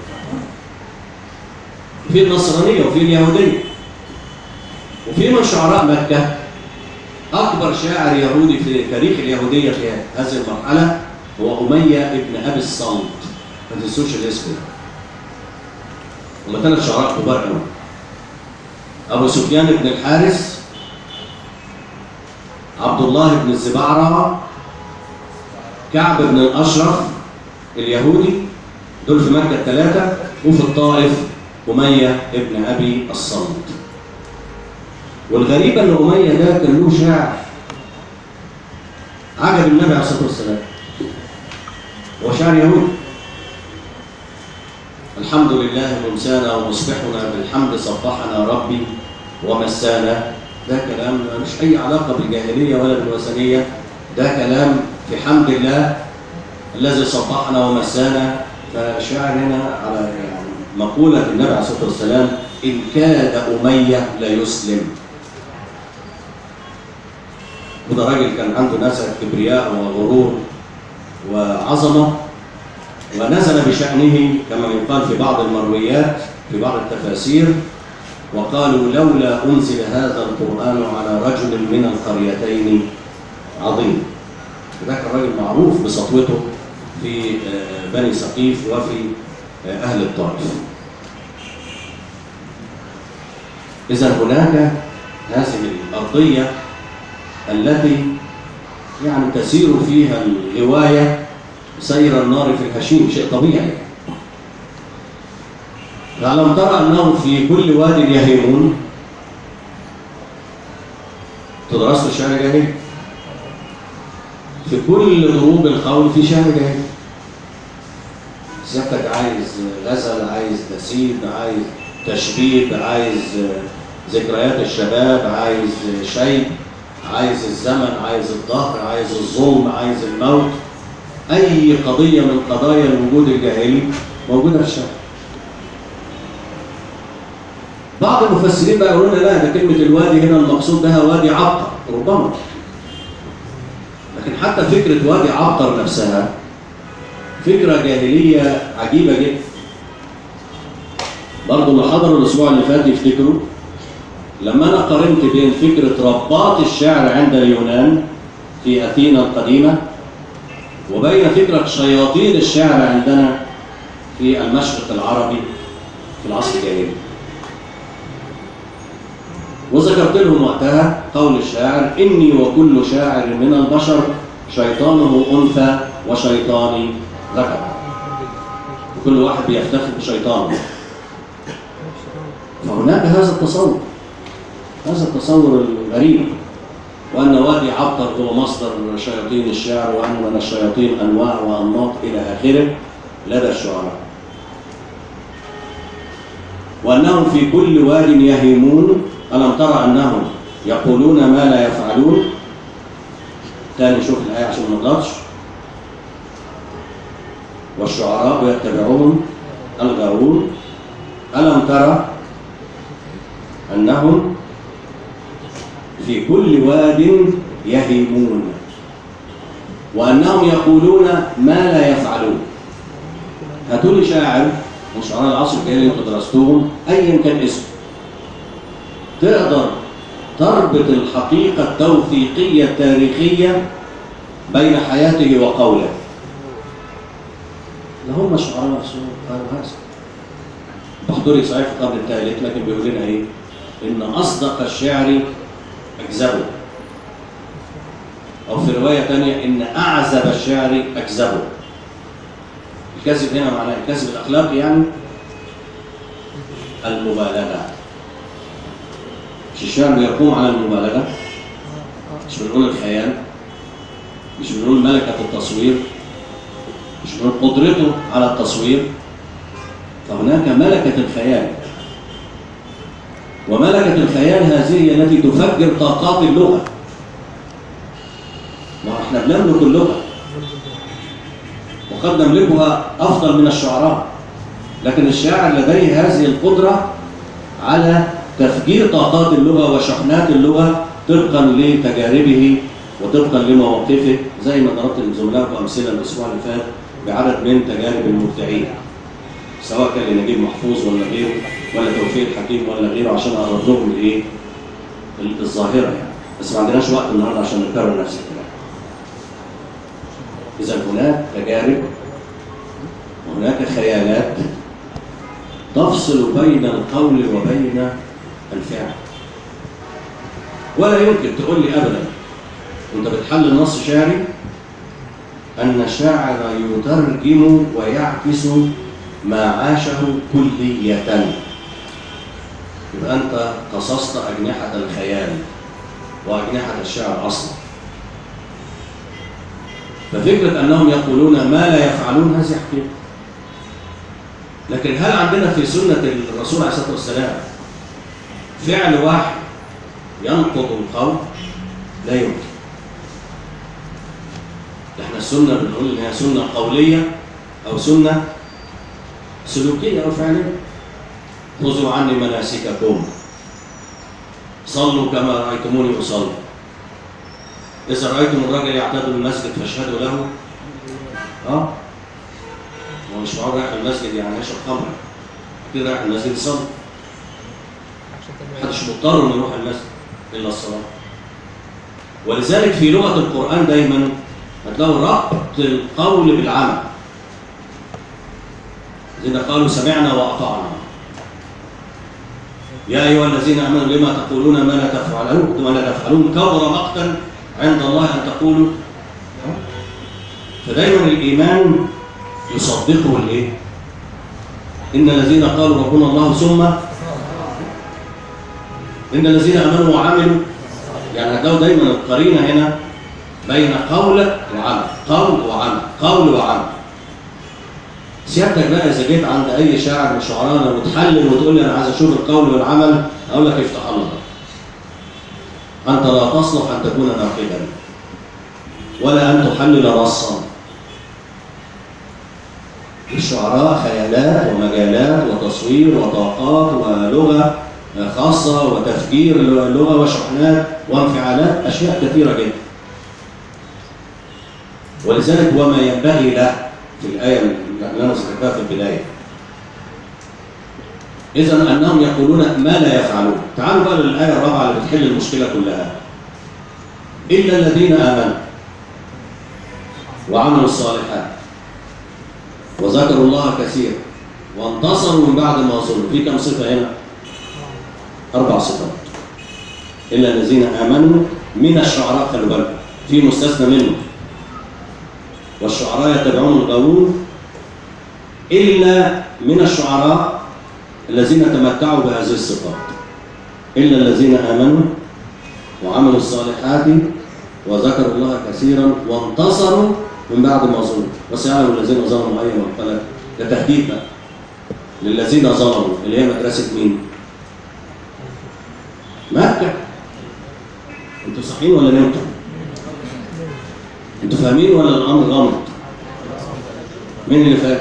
في النصرانيه وفي اليهوديه وفي من شعراء مكه اكبر شاعر يهودي في تاريخ اليهوديه في هذه المرحله هو اميه ابن ابي الصلت ما تنسوش الاسم ده هم ثلاث شعراء كبار قوي ابو سفيان بن الحارث عبد الله بن الزبعرة كعب بن الاشرف اليهودي دول في مكه ثلاثه وفي الطائف اميه ابن ابي الصلت والغريب ان اميه ده كان له شاعر عجب النبي عليه الصلاه والسلام هو شاعر يهودي الحمد لله ممسانا ومصبحنا بالحمد صبحنا ربي ومسانا ده كلام مش اي علاقه بالجاهليه ولا بالوثنيه ده كلام في حمد الله الذي صبحنا ومسانا فالشاعر هنا على يعني مقوله النبي عليه الصلاه والسلام ان كاد اميه ليسلم وده راجل كان عنده نزعه كبرياء وغرور وعظمه ونزل بشأنه كما يقال في بعض المرويات في بعض التفاسير وقالوا لولا أنزل هذا القرآن على رجل من القريتين عظيم ده كان راجل معروف بسطوته في بني سقيف وفي أهل الطائف إذا هناك هذه الأرضية التي يعني تسير فيها الغواية سير النار في الهشيم شيء طبيعي فألم ترى أنهم في كل واد يهيمون تدرسوا الشعر جاهلي في كل ضروب القول في شعر جاهلي سيادتك عايز غزل عايز نسيد عايز تشبيب عايز ذكريات الشباب عايز شيب عايز الزمن عايز الظهر عايز الظلم عايز الموت أي قضية من قضايا الوجود الجاهلي موجودة في الشعر. بعض المفسرين بقى يقولون لا ده كلمة الوادي هنا المقصود بها وادي عبقر ربما. لكن حتى فكرة وادي عبقر نفسها فكرة جاهلية عجيبة جدا. برضه اللي حضروا الأسبوع اللي فات يفتكروا لما أنا قارنت بين فكرة رباط الشعر عند اليونان في أثينا القديمة وبين فكرة شياطين الشعر عندنا في المشرق العربي في العصر الجاهلي وذكرت لهم وقتها قول الشاعر إني وكل شاعر من البشر شيطانه أنثى وشيطاني ذكر وكل واحد بيفتخر بشيطانه فهناك هذا التصور هذا التصور الغريب وأن وادي عبقر هو مصدر شياطين الشعر وأن من الشياطين أنواع وأنماط إلى آخره لدى الشعراء وأنهم في كل واد يهيمون ألم ترى أنهم يقولون ما لا يفعلون تاني شوف الآية عشان ما نغلطش والشعراء يتبعون الغاوون ألم ترى أنهم في كل واد يهيمون وأنهم يقولون ما لا يفعلون هاتوا لي شاعر من شعراء العصر الجاهلي اللي انتوا درستوهم ايا كان اسمه تقدر تربط الحقيقة التوثيقية التاريخية بين حياته وقوله لا هم شعراء نفسهم قالوا هذا بحضري صحيح في القرن الثالث لكن بيقول لنا ايه؟ ان اصدق الشعر اكذبه او في روايه ثانيه ان اعزب الشعر اكذبه الكذب هنا معناه الكذب الاخلاقي يعني المبالغه مش الشعر بيقوم على المبالغه مش بنقول الخيال مش بنقول ملكه التصوير مش بنقول قدرته على التصوير فهناك ملكه الخيال وملكة الخيال هذه هي التي تفجر طاقات اللغة ما احنا بنملك اللغة وقد نملكها أفضل من الشعراء لكن الشاعر لديه هذه القدرة على تفجير طاقات اللغة وشحنات اللغة طبقا لتجاربه وطبقا لمواقفه زي ما ضربت لزملائكم أمثلة الأسبوع اللي فات بعدد من تجارب المبدعين سواء كان لنجيب محفوظ ولا غيره ولا توفيق الحكيم ولا غيره عشان أقرب لهم الايه الظاهرة يعني بس ما عندناش وقت النهارده عشان نكرر نفس الكلام إذا هناك تجارب وهناك خيالات تفصل بين القول وبين الفعل ولا يمكن تقول لي أبدا وانت بتحلل نص شعري أن الشاعر يترجم ويعكس ما عاشه كلية يبقى أنت قصصت أجنحة الخيال وأجنحة الشعر أصلا ففكرة أنهم يقولون ما لا يفعلون هذه حقيقة لكن هل عندنا في سنة الرسول عليه الصلاة والسلام فعل واحد ينقض القول لا يمكن احنا السنة بنقول ان هي سنة قولية او سنة سلوكية او فعلية خذوا عني مناسككم صلوا كما رأيتموني أصلي إذا رأيتم الرجل يعتاد المسجد فاشهدوا له اه هو مش معقول رايح المسجد يعني يشرب خمر كده رايح المسجد يصلي محدش مضطر انه يروح المسجد الا الصلاه ولذلك في لغه القران دايما هتلاقوا ربط القول بالعمل الذين قالوا سمعنا واطعنا يا ايها الذين امنوا لما تقولون ما لا تفعلون ما لا تفعلون كبر مقتا عند الله ان تقولوا فدايما الايمان يصدقه الايه ان الذين قالوا ربنا الله ثم ان الذين امنوا وعملوا يعني هتلاقوا دايما القرينه هنا بين قول وعمل قول وعمل قول وعمل سيادتك بقى اذا جيت عند اي شاعر من شعرانا وتحلل وتقول لي انا عايز اشوف القول والعمل اقول لك افتح الله انت لا تصلح ان تكون ناقدا ولا ان تحلل نصا الشعراء خيالات ومجالات وتصوير وطاقات ولغة خاصة وتفكير لغة وشحنات وانفعالات أشياء كثيرة جدا ولذلك وما ينبغي له في الآية اللي أنا ذكرتها في البداية إذا أنهم يقولون ما لا يفعلون تعالوا بقى للآية الرابعة اللي بتحل المشكلة كلها إلا الذين آمنوا وعملوا الصالحات وذكروا الله كثيرا وانتصروا من بعد ما ظلموا في كم صفة هنا؟ أربع صفات إلا الذين آمنوا من الشعراء خلوا بالكم في مستثنى منه والشعراء يتبعون الغاوون إلا من الشعراء الذين تمتعوا بهذه الصفات إلا الذين آمنوا وعملوا الصالحات وذكروا الله كثيرا وانتصروا من بعد ما ظلموا وسيعلم الذين ظلموا أي منقلب ده تهديد بقى للذين ظلموا اللي هي مدرسة مين؟ مكة انتوا صحيين ولا نمتوا؟ انتوا فاهمين ولا الأمر غامض؟ مين اللي فاهم؟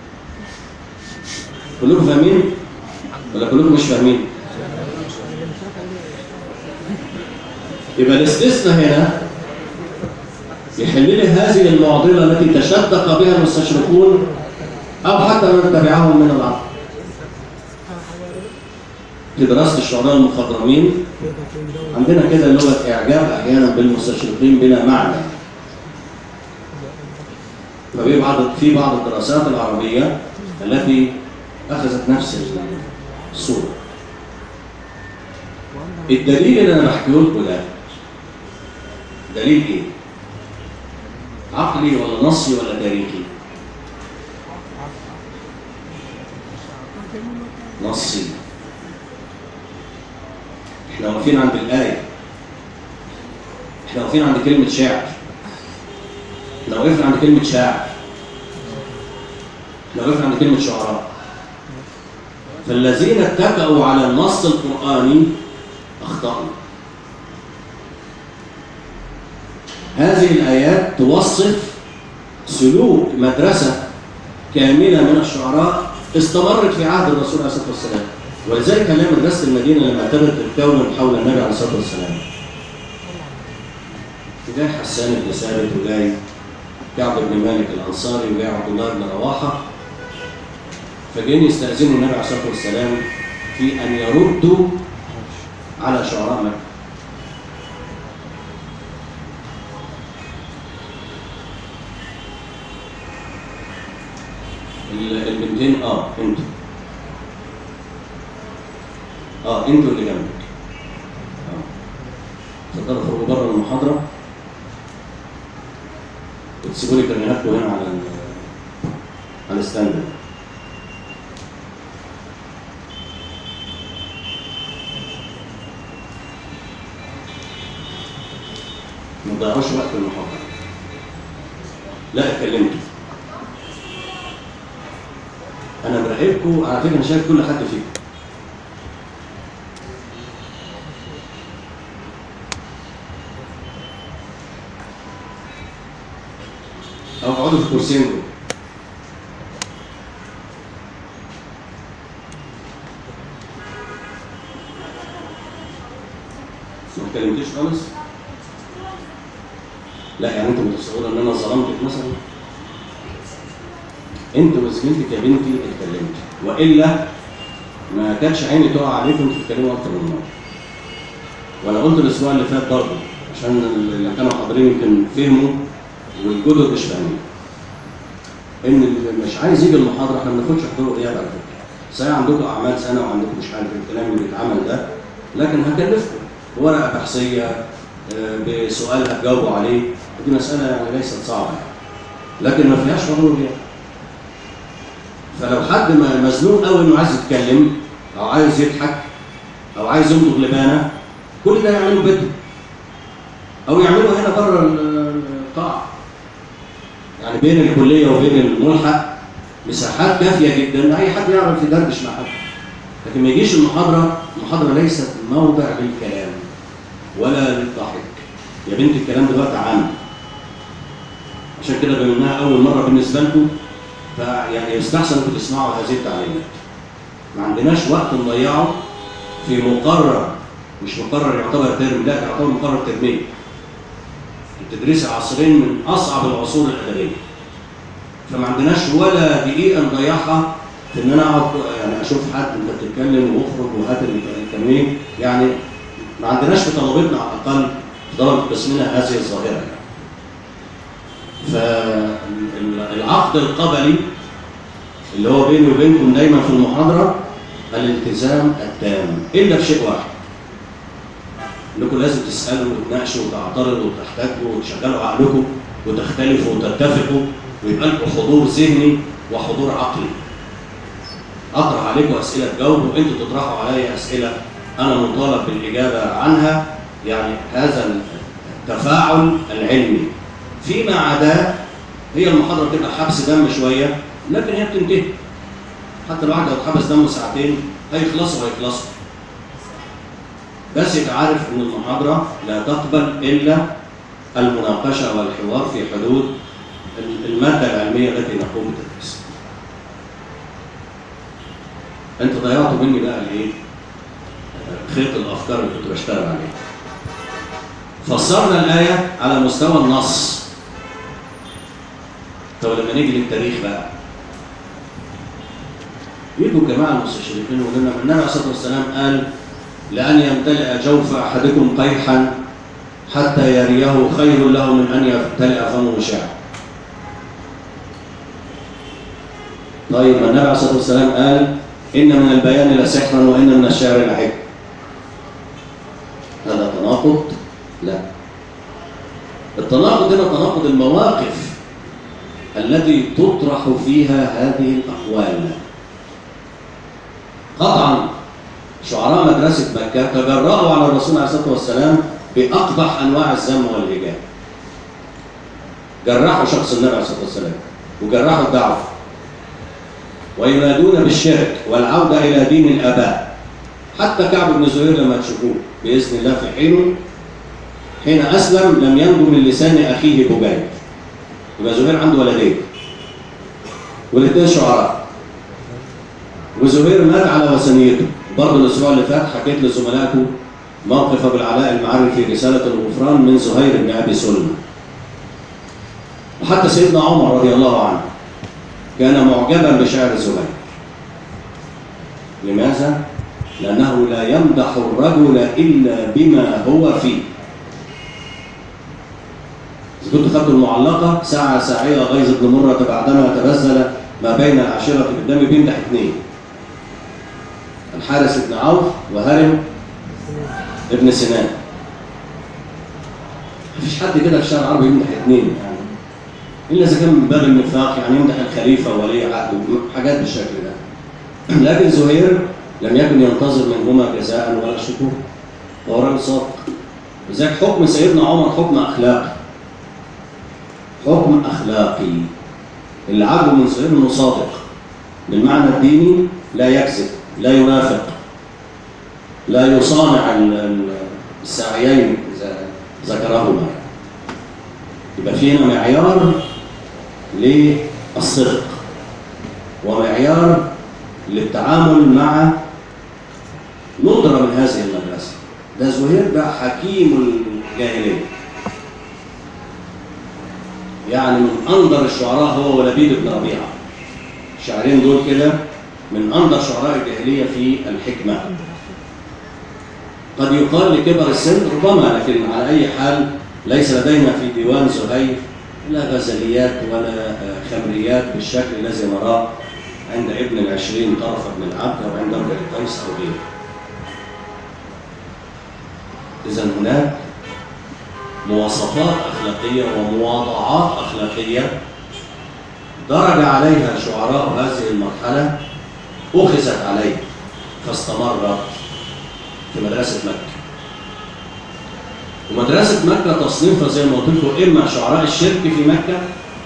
كلكم فاهمين؟ ولا كلكم مش فاهمين؟ يبقى الاستثناء هنا يحل لي هذه المعضلة التي تشدق بها المستشرقون أو حتى من تبعهم من العرب في دراسة الشعراء المخضرمين عندنا كده لغة إعجاب أحيانا بالمستشرقين بلا معنى ففي بعض في بعض الدراسات العربية التي أخذت نفس الصورة الدليل اللي أنا بحكيه لكم ده دليل إيه؟ عقلي ولا نصي ولا تاريخي؟ نصي احنا واقفين عند الآية احنا واقفين عند كلمة شاعر احنا وقفنا عند كلمة شاعر احنا وقفنا عند كلمة شعراء فالذين اتكأوا على النص القرآني أخطأوا هذه الآيات توصف سلوك مدرسة كاملة من الشعراء استمرت في عهد الرسول عليه الصلاة والسلام ولذلك هنلاقي مدرسة المدينة لما ابتدت تتكون حول النبي عليه الصلاة والسلام جاي حسان بن ثابت وجاي كعب بن مالك الأنصاري وجاي عبد الله بن رواحة فجايين يستأذنوا النبي عليه الصلاة والسلام في أن يردوا على شعراء مكة ال- البنتين اه انتوا اه انتوا اللي جنبك اه تقدروا تخرجوا بره المحاضرة وتسيبوا لي كرنيهاتكم هنا على ال على الستاند ده. ما تضيعوش وقت المحاضرة لا اتكلمتوا انا براقبكم على فكره انا شايف كل حد فيكم او اقعدوا في الكرسيين دول ما اتكلمتيش خالص لا يعني انت متصوره ان انا ظلمتك مثلا انت وزميلتك يا بنتي اتكلمت والا ما كانش عيني تقع عليكم انتوا تتكلموا اكتر من مره وانا قلت الاسبوع اللي فات برضه عشان اللي كانوا حاضرين يمكن فهموا والجدد مش فاهمين ان اللي مش عايز يجي المحاضره احنا ما بناخدش حضور غياب على فكره صحيح عندكم اعمال سنه وعندكم مش عارف الكلام اللي بيتعمل ده لكن هكلفكم ورقه بحثيه آه، بسؤال هتجاوبوا عليه دي مساله يعني ليست صعبه يعني. لكن ما فيهاش حضور غياب فلو حد ما- مزنوق قوي انه عايز يتكلم او عايز يضحك او عايز يمضغ لبانه كل ده يعمله بيته او يعمله هنا بره ال- القاعه يعني بين الكليه وبين الملحق مساحات كافيه جدا اي حد يعرف يدردش مع حد لكن ما يجيش المحاضره المحاضره ليست موضع للكلام ولا للضحك يا بنت الكلام دلوقتي عام عشان كده بما انها اول مره بالنسبه لكم فيعني يستحسن انكم تسمعوا هذه التعليمات. ما عندناش وقت نضيعه في مقرر مش مقرر يعتبر ترم لا ده يعتبر مقرر ترمين. بتدرسي عصرين من اصعب العصور الادبيه. فما عندناش ولا دقيقه نضيعها في ان انا اقعد يعني اشوف حد انت بتتكلم واخرج وهات التنوين يعني ما عندناش في طلبتنا على الاقل في طلبه قسمنا هذه الظاهره يعني. فالعقد القبلي اللي هو بيني وبينكم دايما في المحاضرة الالتزام التام إلا في شيء واحد انكم لازم تسألوا وتناقشوا وتعترضوا وتحتاجوا وتشغلوا عقلكم وتختلفوا وتتفقوا ويبقى لكم حضور ذهني وحضور عقلي أطرح عليكم أسئلة تجاوبوا أنتوا تطرحوا علي أسئلة أنا مطالب بالإجابة عنها يعني هذا التفاعل العلمي فيما عداه هي المحاضرة بتبقى حبس دم شوية لكن هي بتنتهي حتى الواحد لو اتحبس دمه ساعتين هيخلصوا هيخلصوا بس يبقى عارف ان المحاضرة لا تقبل الا المناقشة والحوار في حدود المادة العلمية التي نقوم بتدريسها. انت ضيعتوا مني بقى الايه؟ خيط الافكار اللي كنت بشتغل عليها. فسرنا الآية على مستوى النص. طب لما نيجي للتاريخ بقى يجوا الجماعة المستشرقين يقولوا لنا النبي عليه الصلاة والسلام قال لأن يمتلئ جوف أحدكم قيحا حتى يريه خير له من أن يمتلئ فمه شعر. طيب النبي عليه الصلاة والسلام قال إن من البيان لسحرا وإن من الشعر لحكم. هذا تناقض؟ لا. التناقض هنا تناقض المواقف التي تطرح فيها هذه الأقوال. قطعا شعراء مدرسة مكة تجرأوا على الرسول عليه الصلاة والسلام بأقبح أنواع الذم والهجاء. جرحوا شخص النبي عليه الصلاة والسلام وجرحوا الدعوة. وينادون بالشرك والعودة إلى دين الآباء. حتى كعب بن زهير لما تشوفوه بإذن الله في حينه حين أسلم لم ينجو من لسان أخيه بجيد. يبقى زهير عنده ولدين والاثنين شعراء وزهير مات على وثنيته برضه الاسبوع اللي فات حكيت لزملائكم موقف ابو العلاء المعري في رساله الغفران من زهير بن ابي سلمى وحتى سيدنا عمر رضي الله عنه كان معجبا بشعر زهير لماذا؟ لأنه لا يمدح الرجل إلا بما هو فيه إذا كنت خدت المعلقة ساعة ساعية غيظ بن مرة بعدما تبذل ما بين العشيرة قدامي بيمدح اثنين الحارس بن عوف وهرم ابن سنان مفيش حد كده في الشارع العربي يمدح اثنين يعني الا اذا كان من باب النفاق يعني يمدح الخليفه وولي عهده حاجات بالشكل ده لكن زهير لم يكن ينتظر منهما جزاء ولا شكور هو راجل صادق لذلك حكم سيدنا عمر حكم اخلاقي حكم اخلاقي اللي عاجبه من زهير انه صادق بالمعنى الديني لا يكذب لا ينافق لا يصانع ال- ال- السعيين اذا ذكرهما يبقى في هنا معيار للصدق ومعيار للتعامل مع ندرة من هذه المدرسة ده زهير ده حكيم الجاهلية يعني من أنظر الشعراء هو ولبيد بن ربيعة الشاعرين دول كده من أنظر شعراء الجاهلية في الحكمة قد يقال لكبر السن ربما لكن على أي حال ليس لدينا في ديوان زهير لا غزليات ولا آه، خمريات بالشكل الذي نراه عند ابن العشرين طرف بن العبد أو عند ابن القيس أو غيره إذا هناك مواصفات أخلاقية ومواضعات أخلاقية درج عليها شعراء هذه المرحلة أخذت عليه فاستمرت في مدرسة مكة ومدرسة مكة تصنيفها زي ما قلت لكم إما شعراء الشرك في مكة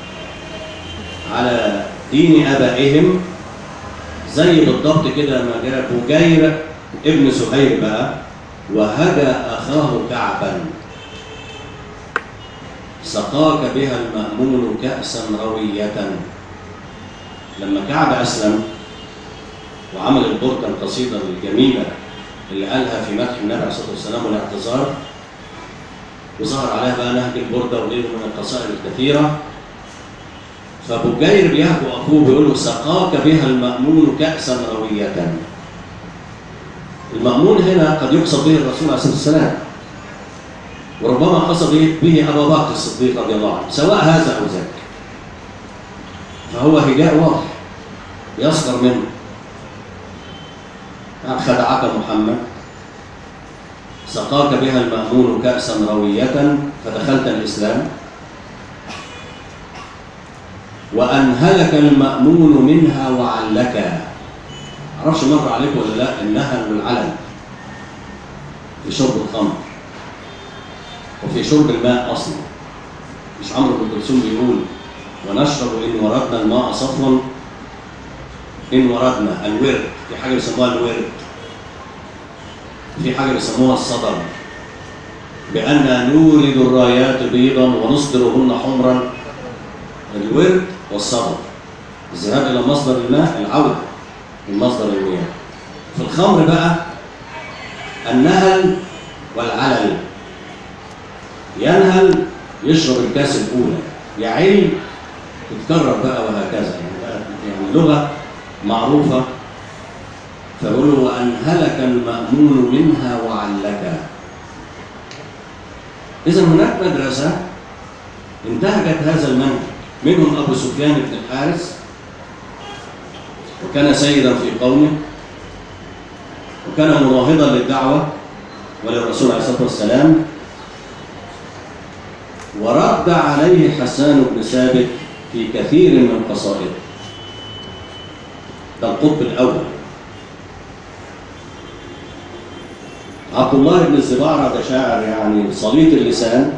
على دين آبائهم زي بالضبط كده ما جاء بجير ابن زهير بقى وهدى أخاه كعبا سقاك بها المأمون كأسا روية لما كعب أسلم وعمل البردة القصيدة الجميلة اللي قالها في مدح النبي عليه الصلاة والسلام والاعتذار وظهر عليها بقى نهج البردة وغيره من القصائد الكثيرة فبجير بيهجو أخوه بيقول له سقاك بها المأمون كأسا روية المأمون هنا قد يقصد به الرسول عليه الصلاة والسلام وربما قصد به- به أبا بكر الصديق رضي الله عنه سواء هذا أو ذاك فهو هجاء واضح يصدر منه يعني خدعك محمد سقاك بها المأمون كأسا روية فدخلت الإسلام وأنهلك المأمون منها وعلك معرفش مر عليك ولا لا النهل والعلن في شرب الخمر وفي شرب الماء أصلا مش عمرو بن كلثوم بيقول ونشرب إن وردنا الماء صفوا إن وردنا الورد في حاجة بيسموها الورد في حاجة بيسموها الصدر بأن نورد الرايات بيضا ونصدرهن حمرا الورد والصدر الذهاب إلى مصدر الماء العودة من مصدر المياه في الخمر بقى النهل والعلل ينهل يشرب الكاس الأولى يعل تتكرر بقى وهكذا يعني, بقى يعني لغة معروفة فيقولوا وأنهلك المأمون منها وعلك إذا هناك مدرسة انتهجت هذا المنهج منهم أبو سفيان بن الحارث وكان سيدا في قومه وكان مناهضا للدعوة وللرسول عليه الصلاة والسلام ورد عليه حسان بن ثابت في كثير من قصائده ده القطب الأول عبد الله بن الزبارة ده شاعر يعني صليط اللسان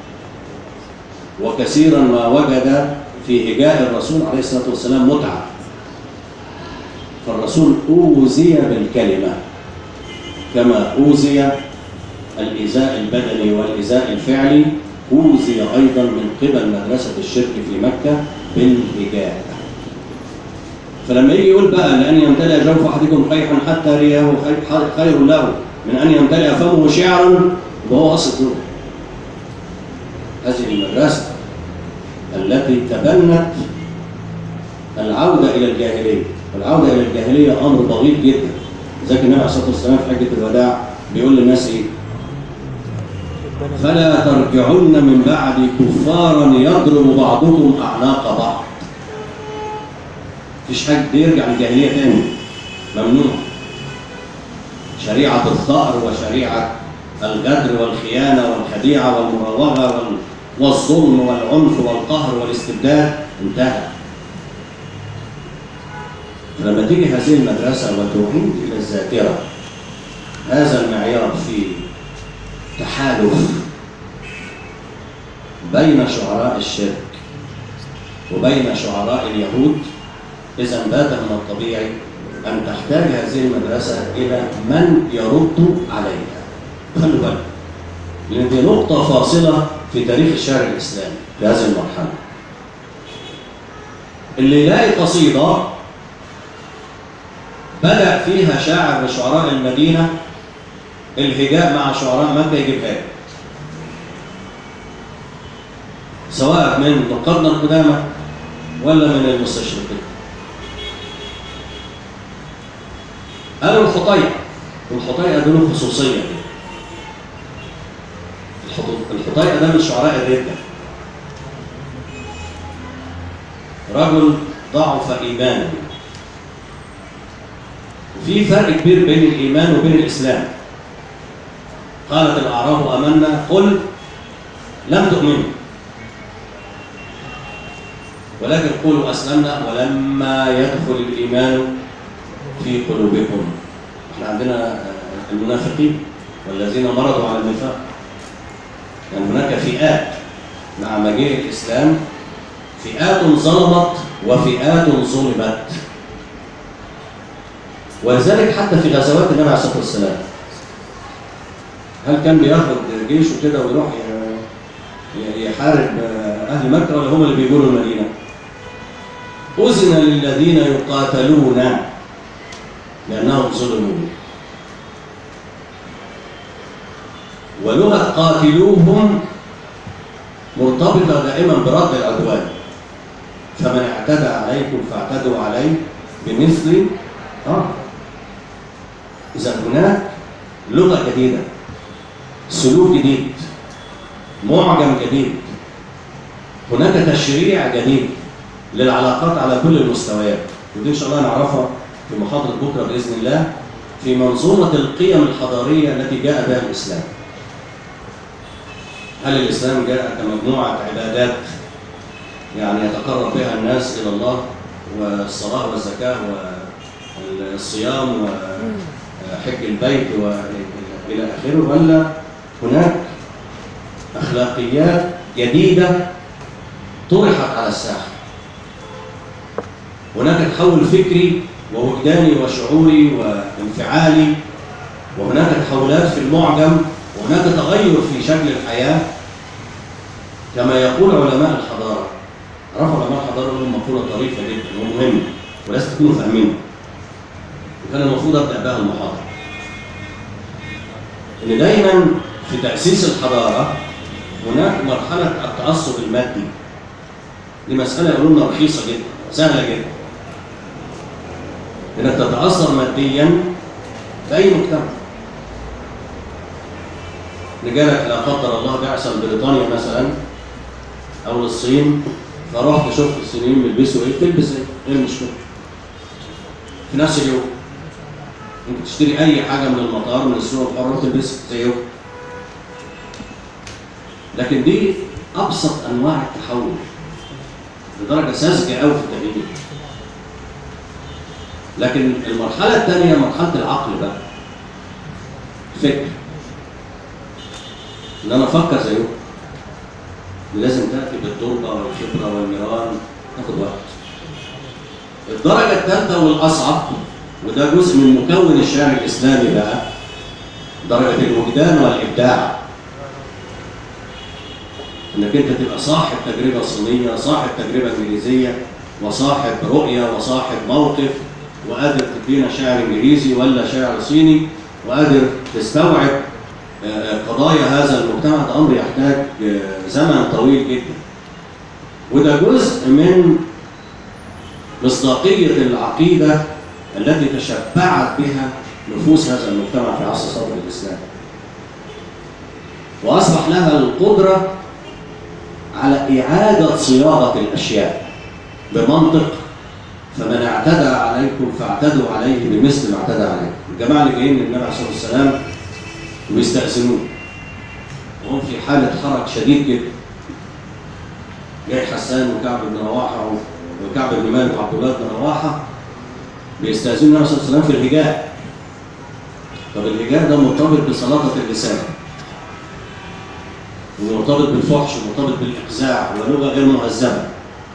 وكثيرا ما وجد في هجاء الرسول عليه الصلاة والسلام متعة فالرسول أوذي بالكلمة كما أوذي الإيذاء البدني والإيذاء الفعلي أوذي أيضا من قبل مدرسة الشرك في مكة بالهجاء فلما يجي يقول بقى لأن يمتلئ جوف أحدكم قيحا حتى رياه خير- خير له من أن يمتلئ فمه شعرا وهو أصل دون هذه المدرسة التي تبنت العودة إلى الجاهلية والعودة إلى الجاهلية أمر بغيض جدا ذلك النبي عليه الصلاة والسلام في حجة الوداع بيقول للناس إيه فلا ترجعن من بعد كفارا يضرب بعضكم أعناق بعض مفيش حد يرجع للجاهلية تاني ممنوع شريعة الثأر وشريعة الغدر والخيانة والخديعة والمراوغة وال- والظلم والعنف والقهر والاستبداد انتهى فلما تيجي هذه المدرسة وتعيد إلى الذاكرة هذا المعيار في تحالف بين شعراء الشرك وبين شعراء اليهود إذا بات من الطبيعي أن تحتاج هذه المدرسة إلى من يرد عليها خلوا بالك لأن دي نقطة فاصلة في تاريخ الشعر الإسلامي في هذه المرحلة اللي يلاقي قصيدة بدأ فيها شاعر من شعراء المدينة الهجاء مع شعراء مكة يجيبها له. سواء من نقادنا القدامى ولا من المستشرقين قالوا الخطيئة والخطيئة دي له خصوصية كده. الخط- الخطيئة ده من شعراء الردة رجل ضعف إيمانا وفي فرق كبير بين الإيمان وبين الإسلام قالت الأعراب آمنا قل لم تؤمنوا ولكن قولوا أسلمنا ولما يدخل الإيمان في قلوبكم احنا عندنا آه، المنافقين والذين مرضوا على النفاق يعني هناك فئات مع مجيء الإسلام فئات ظلمت وفئات ظلمت ولذلك حتى في غزوات النبي عليه الصلاة والسلام هل كان بياخد جيشه كده ويروح ي- ي- يحارب آه، أهل مكة ولا هم اللي بيقولوا المدينة؟ أذن للذين يقاتلون لأنهم ظلموا ولغة قاتلوهم مرتبطة دائما برد العدوان فمن اعتدى عليكم فاعتدوا عليه بمثل آه إذا هناك لغة جديدة سلوك جديد معجم جديد هناك تشريع جديد للعلاقات على كل المستويات ودي ان شاء الله نعرفها في محاضره بكره باذن الله في منظومه القيم الحضاريه التي جاء بها الاسلام. هل الاسلام جاء كمجموعه عبادات يعني يتقرب بها الناس الى الله والصلاه والزكاه والصيام وحج البيت والى اخره ولا هناك اخلاقيات جديده طرحت على الساحه هناك تحول فكري ووجداني وشعوري وانفعالي وهناك تحولات في المعجم وهناك تغير في شكل الحياة كما يقول علماء الحضارة عرف علماء الحضارة لهم مقولة طريفة جدا ومهمة ولازم تكونوا فاهمينها وكان المفروض أبدأ بها المحاضرة إن دايما في تأسيس الحضارة هناك مرحلة التعصب المادي دي مسألة يقولون لنا رخيصة جدا سهلة جدا انك تتاثر ماديا في اي مجتمع رجالك لا قدر الله بعثه لبريطانيا مثلا او للصين فرحت شفت الصينيين بيلبسوا ايه تلبس ايه؟ ايه المشكله؟ في نفس اليوم ممكن تشتري اي حاجه من المطار من السوق الحره وتلبسها زيهم لكن دي ابسط انواع التحول لدرجه ساذجه قوي في التغيير لكن المرحلة الثانية مرحلة العقل بقى فكر ان انا افكر زيه لازم تأتي بالتربة والخبرة والميران تاخد وقت الدرجة الثالثة والأصعب وده جزء من مكون الشعر الإسلامي بقى درجة الوجدان والإبداع انك انت تبقى صاحب تجربه صينيه صاحب تجربه انجليزيه وصاحب رؤيه وصاحب موقف وقادر تدينا شعر انجليزي ولا شعر صيني وقادر تستوعب آه، آه، قضايا هذا المجتمع ده امر يحتاج آه، زمن طويل جدا وده جزء من مصداقيه العقيده التي تشبعت بها نفوس هذا المجتمع في عصر صدر الاسلام واصبح لها القدره على اعاده صياغه الاشياء بمنطق فمن اعتدى عليكم فاعتدوا عليه بمثل ما اعتدى عليكم الجماعه اللي جايين للنبي عليه الصلاه والسلام وبيستاذنوه وهم في حاله حرج شديد جدا جاي حسان وكعب بن رواحه وكعب بن مالك وعبد الله بن رواحه بيستاذنوا النبي صلى الله عليه وسلم في الهجاء طب الهجاء ده مرتبط بسلاطه اللسان ومرتبط بالفحش ومرتبط بالاقزاع ولغه غير مهذبه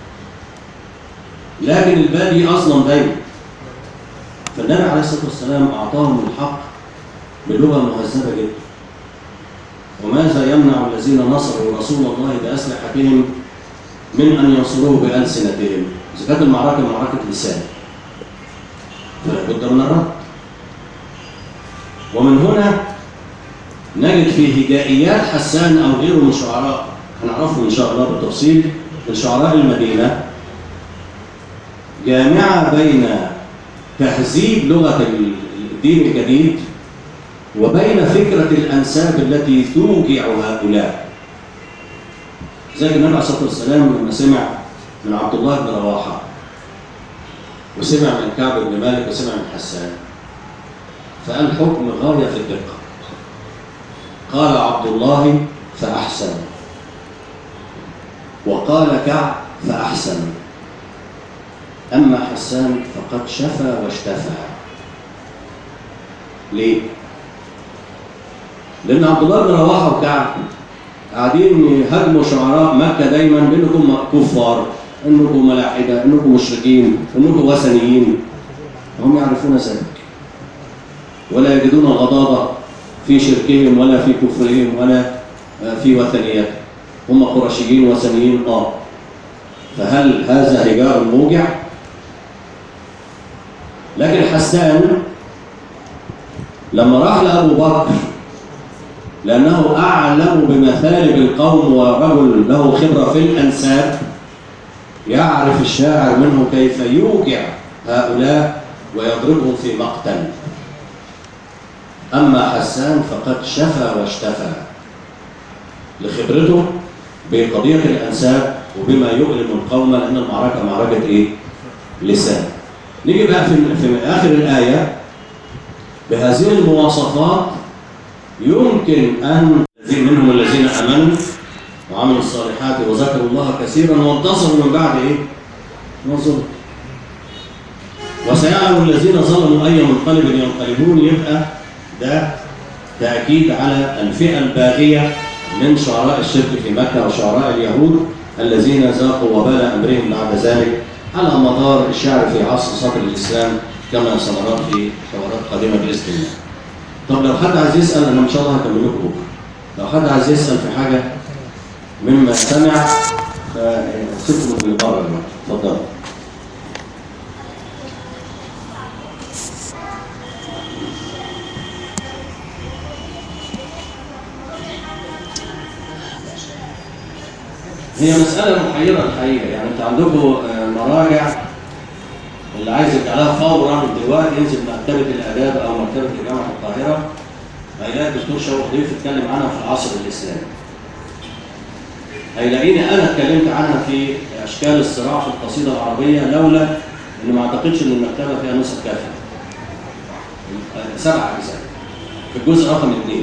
لكن البادي اصلا دايما فالنبي عليه الصلاه والسلام اعطاهم الحق بلغه مهذبه جدا وماذا يمنع الذين نصروا رسول الله باسلحتهم من ان ينصروه بالسنتهم اذا كانت المعركه معركه لسان فلا بد من الرد ومن هنا نجد في هجائيات حسان او غيره من شعراء هنعرفه ان شاء الله بالتفصيل من شعراء المدينه جامعه بين تهذيب لغه الدين الجديد وبين فكره الانساب التي توجع هؤلاء زي النبي عليه الصلاه والسلام لما سمع من عبد الله بن رواحه وسمع من كعب بن مالك وسمع من حسان فقال حكم غايه في الدقه قال عبد الله فأحسن وقال كعب فأحسن أما حسان فقد شفى واشتفى ليه؟ لأن عبد الله بن رواحة وكعب قاعدين يهاجموا شعراء مكة دايما بأنكم كفار أنكم ملاحدة أنكم مشركين أنكم وثنيين هم يعرفون ذلك ولا يجدون الغضاضة في شركهم ولا في كفرهم ولا في وثنيتهم هم قرشيين وثنيين اه فهل هذا هجاء موجع لكن حسان لما راح لابو بكر لانه اعلم بمثالب القوم ورجل له خبره في الانساب يعرف الشاعر منه كيف يوجع هؤلاء ويضربهم في مقتل أما حسان فقد شفى واشتفى لخبرته بقضية الأنساب وبما يؤلم القوم لأن المعركة معركة إيه؟ لسان نيجي بقى في, في آخر الآية بهذه المواصفات يمكن أن الذين منهم الذين آمنوا وعملوا الصالحات وذكروا الله كثيرا وانتصروا من بعد إيه؟ نظر وسيعلم الذين ظلموا أي منقلب ينقلبون يبقى ده تأكيد على الفئة الباغية من شعراء الشرك في مكة وشعراء اليهود الذين ذاقوا وبال أمرهم بعد ذلك على مدار الشعر في عصر صدر الإسلام كما سنرى في حوارات قادمة بإذن الله. طب لو حد عايز يسأل أنا إن شاء الله هكمل لكم بكرة. لو حد عايز يسأل في حاجة مما سمع فسيبكم في بره دلوقتي، اتفضلوا. هي مسألة محيرة الحقيقة يعني انت عندكم مراجع اللي عايز يرجع لها فورا دلوقتي ينزل مكتبة الآداب أو مكتبة جامعة القاهرة هيلاقي الدكتور شوقي ضيف اتكلم عنها في العصر الإسلامي. هيلاقيني أنا اتكلمت عنها في أشكال الصراع في القصيدة العربية لولا إن ما أعتقدش إن المكتبة فيها نسخ كافية. سبع أجزاء. في الجزء رقم اثنين.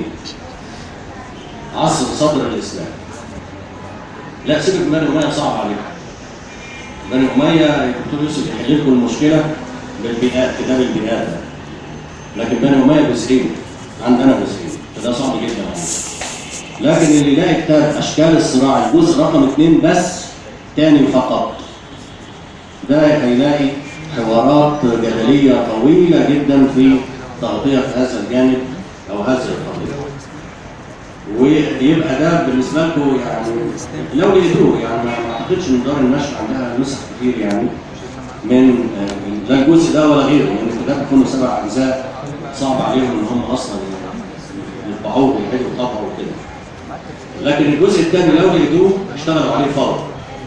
عصر صدر الإسلام. لا سيبك من بني أمية صعب عليك. بني أمية الدكتور يوسف يحل لكم المشكلة بالبيئات كتاب البيئات ده. لكن بني أمية جزئين عندنا جزئين فده صعب جدا عليك. لكن اللي يلاقي كتاب أشكال الصراع الجزء رقم اثنين بس تاني فقط ده هيلاقي حوارات جدلية طويلة جدا في تغطية هذا الجانب أو هذه القضية ويبقى ده بالنسبه لكم يعني لو لقيتوه يعني ما اعتقدش ان دار النشر عندها نسخ كتير يعني من آه، لا الجزء ده ولا غيره لان يعني الكتاب كله سبع اجزاء صعب عليهم ان هم اصلا يطبعوه ويعيدوا طبعه وكده لكن الجزء الثاني لو لقيتوه اشتغلوا عليه فورا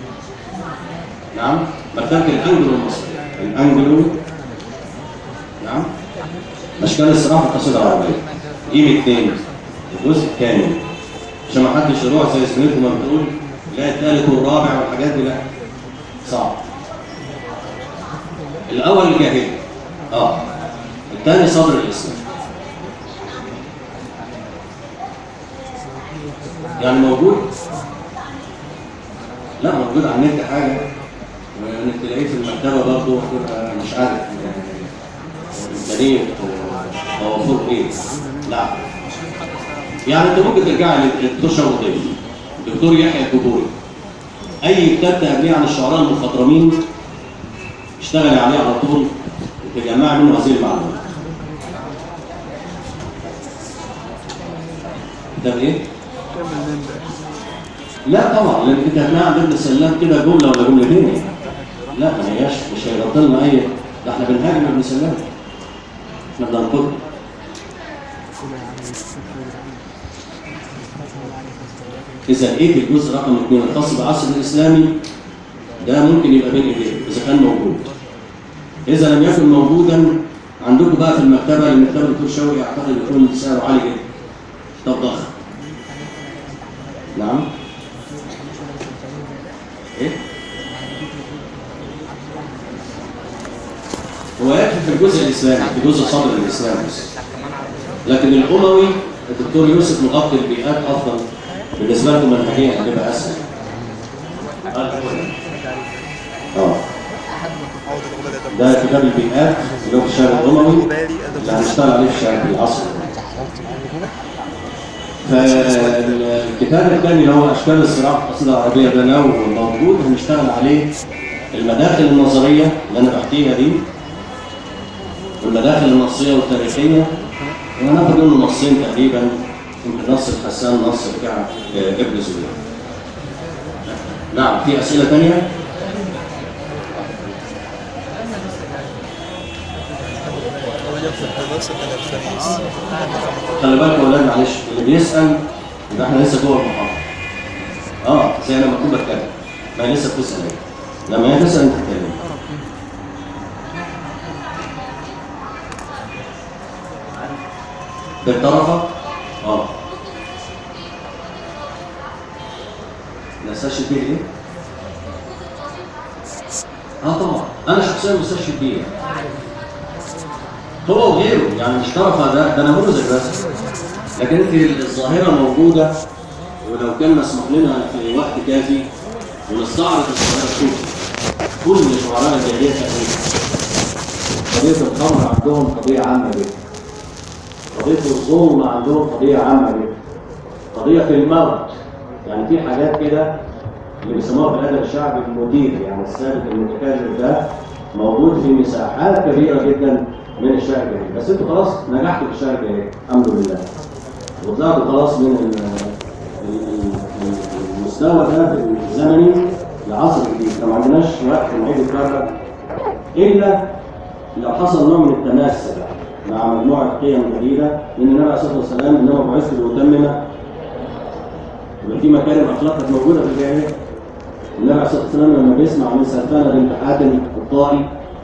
نعم مكتبه الانجلو المصري الانجلو نعم اشكال الصراحه القصيده العربيه قيمه اثنين الجزء الثاني عشان ما حدش يروح زي سميث ما بتقول لا الثالث والرابع والحاجات دي لا صعب الاول الجاهلي اه الثاني صدر الاسلام يعني موجود لا موجود على النت حاجه وانك تلاقيه في المكتبه برضه تبقى مش عارف امكانيه توفر ايه لا يعني انت ممكن ترجع للدكتور شوقي الدكتور يحيى الجبوري اي كتاب تقابليه عن الشعراء المخضرمين اشتغلي عليه على طول وتجمعي منه هذه المعلومات كتاب ايه؟ لا طبعا لان انت هتلاقي عند ابن سلام كده جمله ولا جملتين يعني. لا ما هياش مش هيغطي لنا اي ده احنا بنهاجم ابن سلام احنا بننقده إذا لقيت الجزء رقم اثنين الخاص بالعصر الإسلامي ده ممكن يبقى بين إيديك إذا كان موجود. إذا لم يكن موجودا عندكم بقى في المكتبة لأن مكتبة الدكتور شوقي أعتقد يكون سعره عالي جدا. كتاب ضخم. نعم. إيه؟ هو يكفي في الجزء الإسلامي في جزء صدر الإسلام بس. لكن الأموي الدكتور يوسف مغطي البيئات أفضل بالنسبه لكم منهجيا هتبقى اسهل اه ده كتاب البيئات اللي هو في الشارع الاموي اللي هنشتغل عليه في الشارع العصر فالكتاب الثاني اللي هو اشكال الصراع في القصيده العربيه ده لو موجود هنشتغل عليه المداخل النظريه اللي انا بحكيها دي والمداخل النصيه والتاريخيه وهناخد منه نصين تقريبا يمكن نص الحسان نص بتاع ابن زبير نعم في اسئله ثانيه خلي بالك يا اولاد معلش اللي بيسال يبقى احنا لسه جوه المحاضره اه زي انا مكتوب بتكلم ما هي لسه بتسال ايه لما هي تسال انت تتكلم بالطرفه اه نستشهد بيه ايه؟ اه طبعا انا شخصيا مستشهد بيه هو وغيره يعني مش طرفه ده ده نموذج بس لكن انت الظاهره موجوده ولو كان مسموح لنا في وقت كافي ونستعرض الظاهره شوف كل شعراء الجاهليه تقريبا قضيه الخمر عندهم قضيه عامه جدا قضيه الظلم عندهم قضيه عامه جدا قضيه في الموت يعني في حاجات كده اللي بيسموها في الادب الشعبي المدير يعني السابق المتكلم ده موجود في مساحات كبيره جدا من الشعر الجاهلي بس انتوا خلاص نجحتوا في الشعر الجاهلي الحمد لله وطلعتوا خلاص من المستوى ده في الزمني لعصر جديد فما عندناش وقت نعيد الكرة الا لو حصل نوع من التماس مع مجموعه قيم جديده لان النبي عليه الصلاه والسلام انما بعثت لاتمم يبقى في مكارم اخلاق كانت موجوده في الجاهليه النبي عليه الصلاه والسلام لما بيسمع من سلفانه بنت حاتم الطائي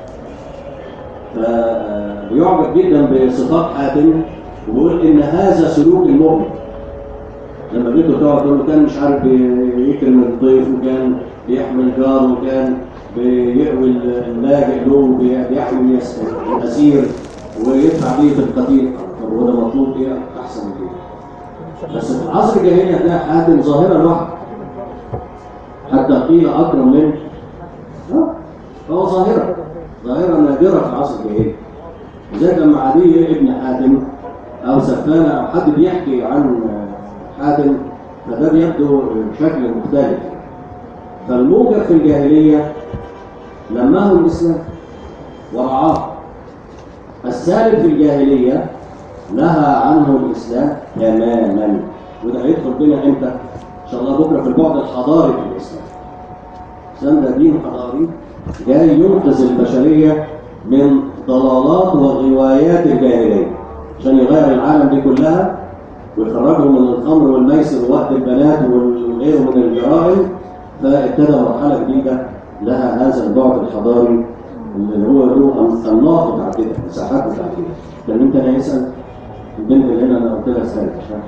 فبيعجب جدا بصفات حاتم وبيقول ان هذا سلوك المؤمن لما بيته تقعد تقول له كان مش عارف بيكرم الضيف وكان بيحمل جار وكان بيقوي اللاجئ له بيحمي الاسير ويدفع بيه في القتيل طب هو ده مطلوب ايه احسن من كده بس في العصر الجاهلي هتلاقي حاتم ظاهره لوحده حتى قيل اكرم منه فهو ظاهره ظاهره نادره في العصر الجاهلي زي لما عدي ابن حاتم او سفانه او حد بيحكي عن حاتم فده بيبدو بشكل مختلف فالموجب في الجاهليه لمه الاسلام ورعاه السالب في الجاهليه نهى عنه الاسلام تماما وده هيدخل بينا امتى؟ ان شاء الله بكره في البعد الحضاري في الاسلام. الاسلام ده دين حضاري جاي ينقذ البشريه من ضلالات وغوايات الجاهليه عشان يغير العالم دي كلها ويخرجهم من الخمر والميسر ووقت البنات وغيره من الجرائم فابتدى مرحله جديده لها هذا البعد الحضاري اللي هو له انماط بتاع كده مساحات بتاع كده كان انت انا يسال البنت اللي هنا انا قلت لها اسالك مش فاهم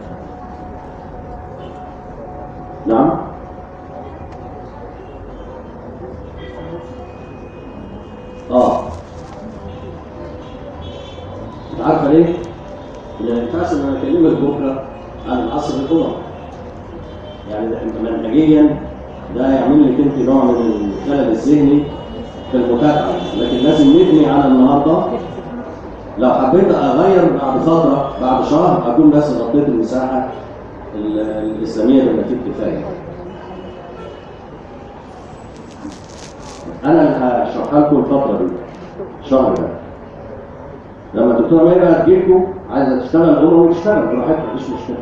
نعم اه انت عارفه ليه؟ ما ينفعش ان انا اكلمك بكره عن العصر الامم يعني ده انت منهجيا ده يعمل لك انت نوع من الخلل الذهني في المتابعه لكن لازم نبني على النهارده لو حبيت اغير بعد فتره بعد شهر اكون بس غطيت المساحه ال- الاسلاميه بما فيه الكفايه. انا اللي هشرحها لكم الفتره دي الشهر ده. لما الدكتوره ميرا هتجيلكم عايزه تشتغل امه تشتغل براحتها مفيش مشكله.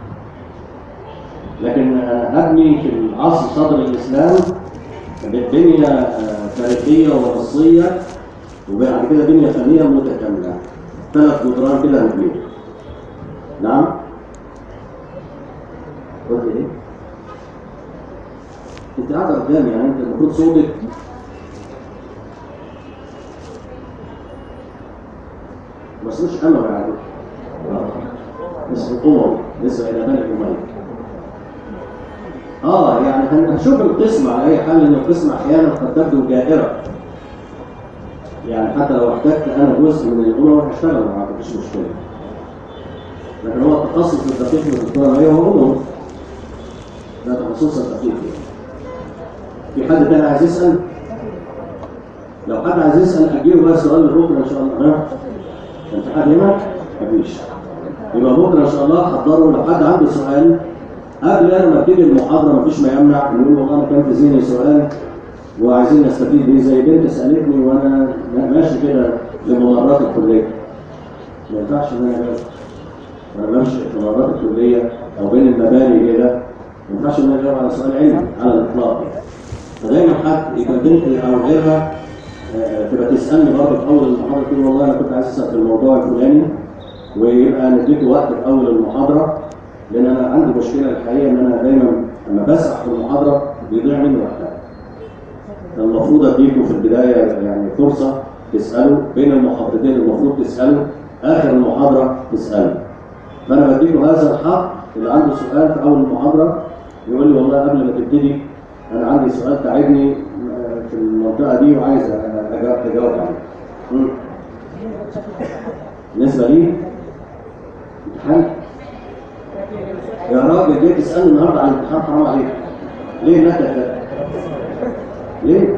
لكن آه، ابني في العصر صدر الاسلام بنيه آه، تاريخيه ونصيه وبعد كده بنيه فنيه متكامله ثلاث جدران كده مبنيه نعم قلت ايه؟ انت قاعده قدامي يعني انت المفروض صوتك بس مش انا يعني اسمه اموي لسه الى ملك اميه اه يعني هن- هنشوف القسم على اي حال ان القسم احيانا قد تبدو جائره يعني حتى لو احتجت انا جزء من الامم هشتغل معاك مفيش مشكله لكن هو التخصص الدقيق من الدكتور عليه هو امم ده تخصص الدقيق يعني. في حد تاني عايز يسال؟ لو حد عايز يسال اجيله بقى سؤال لبكره ان شاء الله ها؟ كان في حد هنا؟ مفيش يبقى بكره ان شاء الله حضروا لو حد عنده سؤال قبل انا ما ابتدي المحاضره مفيش ما يمنع نقول والله انا كان في ذهني سؤال وعايزين نستفيد بيه زي بنت سالتني وانا ماشي كده لممرات الكليه ما ينفعش ان انا أجاوب. وانا بمشي في ممرات الكليه او بين المباني كده ما ينفعش ان انا اجاوب على سؤال علمي على الاطلاق يعني. فدايما حد يبقى بنت او غيرها آه، تبقى تسالني برضه في اول المحاضره تقول والله انا كنت عايز اسال في الموضوع الفلاني ويبقى نديك وقت في اول المحاضره لان انا عندي مشكله الحقيقه ان انا دايما لما بسرح في المحاضره بيضيع مني وقتها. فالمفروض اديكم في البدايه يعني فرصه تسالوا بين المحاضرتين المفروض تسالوا اخر المحاضره تسالوا. فانا بديكم هذا الحق اللي عنده سؤال في اول المحاضره يقول لي والله قبل ما تبتدي انا عندي سؤال تعبني آه، في المنطقه دي وعايز أجا- اجاوب عليه. مم. بالنسبه لي امتحان يا راجل ليه تسالني النهارده عن الامتحان حرام عليك؟ ليه النكد ده؟ ليه؟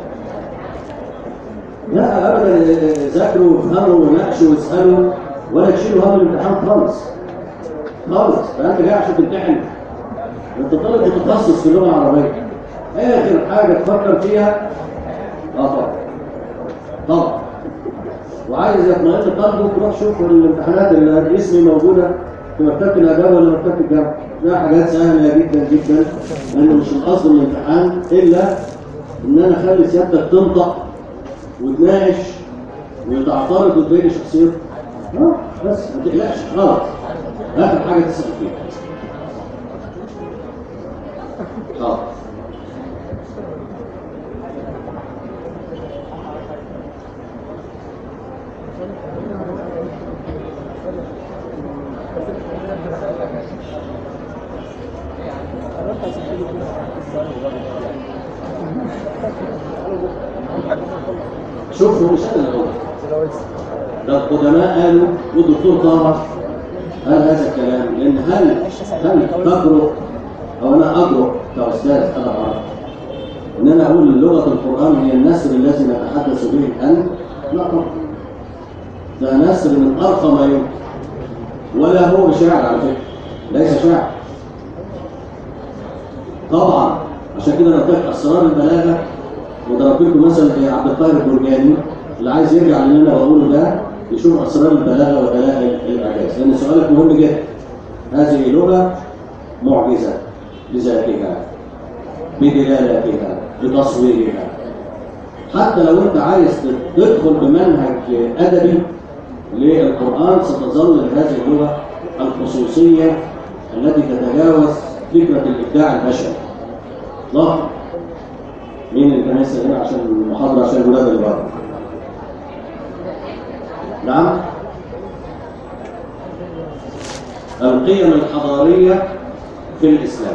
لا ابدا ذاكروا وافهموا وناقشوا واسالوا ولا تشيلوا هم الامتحان خالص خالص فانت جاي عشان تمتحن انت طالب متخصص في اللغه العربيه اخر حاجه تفكر فيها اه طبعا طبعا وعايز يطمئن قلبك روح شوف الامتحانات اللي اسمي موجوده في مكتبه الاداب ولا مكتبه الجامعه ده حاجات سهله جدا جدا لان مش القصد من الامتحان الا ان انا اخلي سيادتك تنطق وتناقش وتعترض وتبين شخصيتك اه بس ما تقلقش خلاص اخر حاجه تسال فيها خلاص شوفوا مش انا اللي قلت ده القدماء قالوا والدكتور طه قال هذا الكلام لان هل هل تجرؤ او انا اجرؤ كاستاذ انا اعرف ان انا اقول لغه القران هي النسر الذي نتحدث به الان لا طبعا ده نسر من ارقى ما يمكن ولا هو شاعر على فكره ليس شاعر طبعا عشان كده انا قلت لك اسرار البلاغه وضربت لكم مثلا زي عبد القاهر البرجاني اللي عايز يرجع للي انا بقوله ده يشوف اسرار البلاغه ودلائل الاعجاز لان سؤالك مهم جدا هذه لغه معجزة بذاتها بدلالاتها بتصويرها حتى لو انت عايز تدخل بمنهج ادبي للقران ستظل هذه اللغه الخصوصيه التي تتجاوز فكره الابداع البشري لاحظ مين اللي كان لسه هنا عشان المحاضره عشان الولاد اللي بره نعم القيم الحضاريه في الاسلام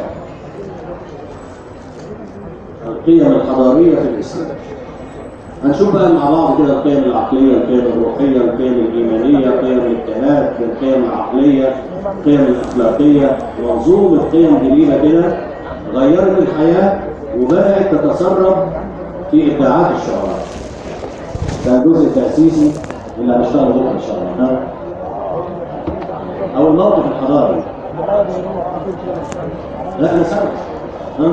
القيم الحضاريه في الاسلام هنشوف بقى مع بعض كده القيم العقليه القيم الروحيه القيم الايمانيه قيم الاجتهاد القيم العقليه القيم الاخلاقيه منظومه قيم جديده كده غيرت الحياه وبدات تتسرب في ابداعات الشعراء ده الجزء التاسيسي اللي هنشتغل بكره ان شاء الله ها؟ او الموقف الحضاري لا انا سامع ها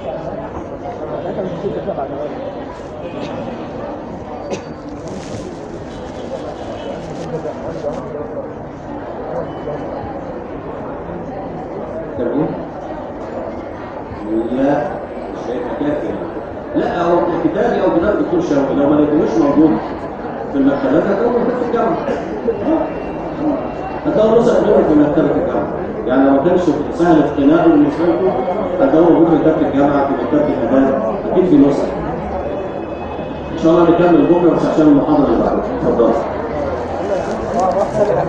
ترجمة؟ لا مش شايفها كافية لا هو كتابي او كتاب دكتور شوقي لو ما لقيتوش موجود في المكتبات هتلاقوه موجود في الجامعة هتلاقوا نسخ منه في مكتبة الجامعة يعني لو ما كانش سهل اقتناؤه بالنسبة لكم هتلاقوه موجود في مكتبة الجامعة في مكتبة الآداب أكيد في نسخ إن شاء الله نكمل بكرة بس عشان المحاضرة اللي بعدها اتفضل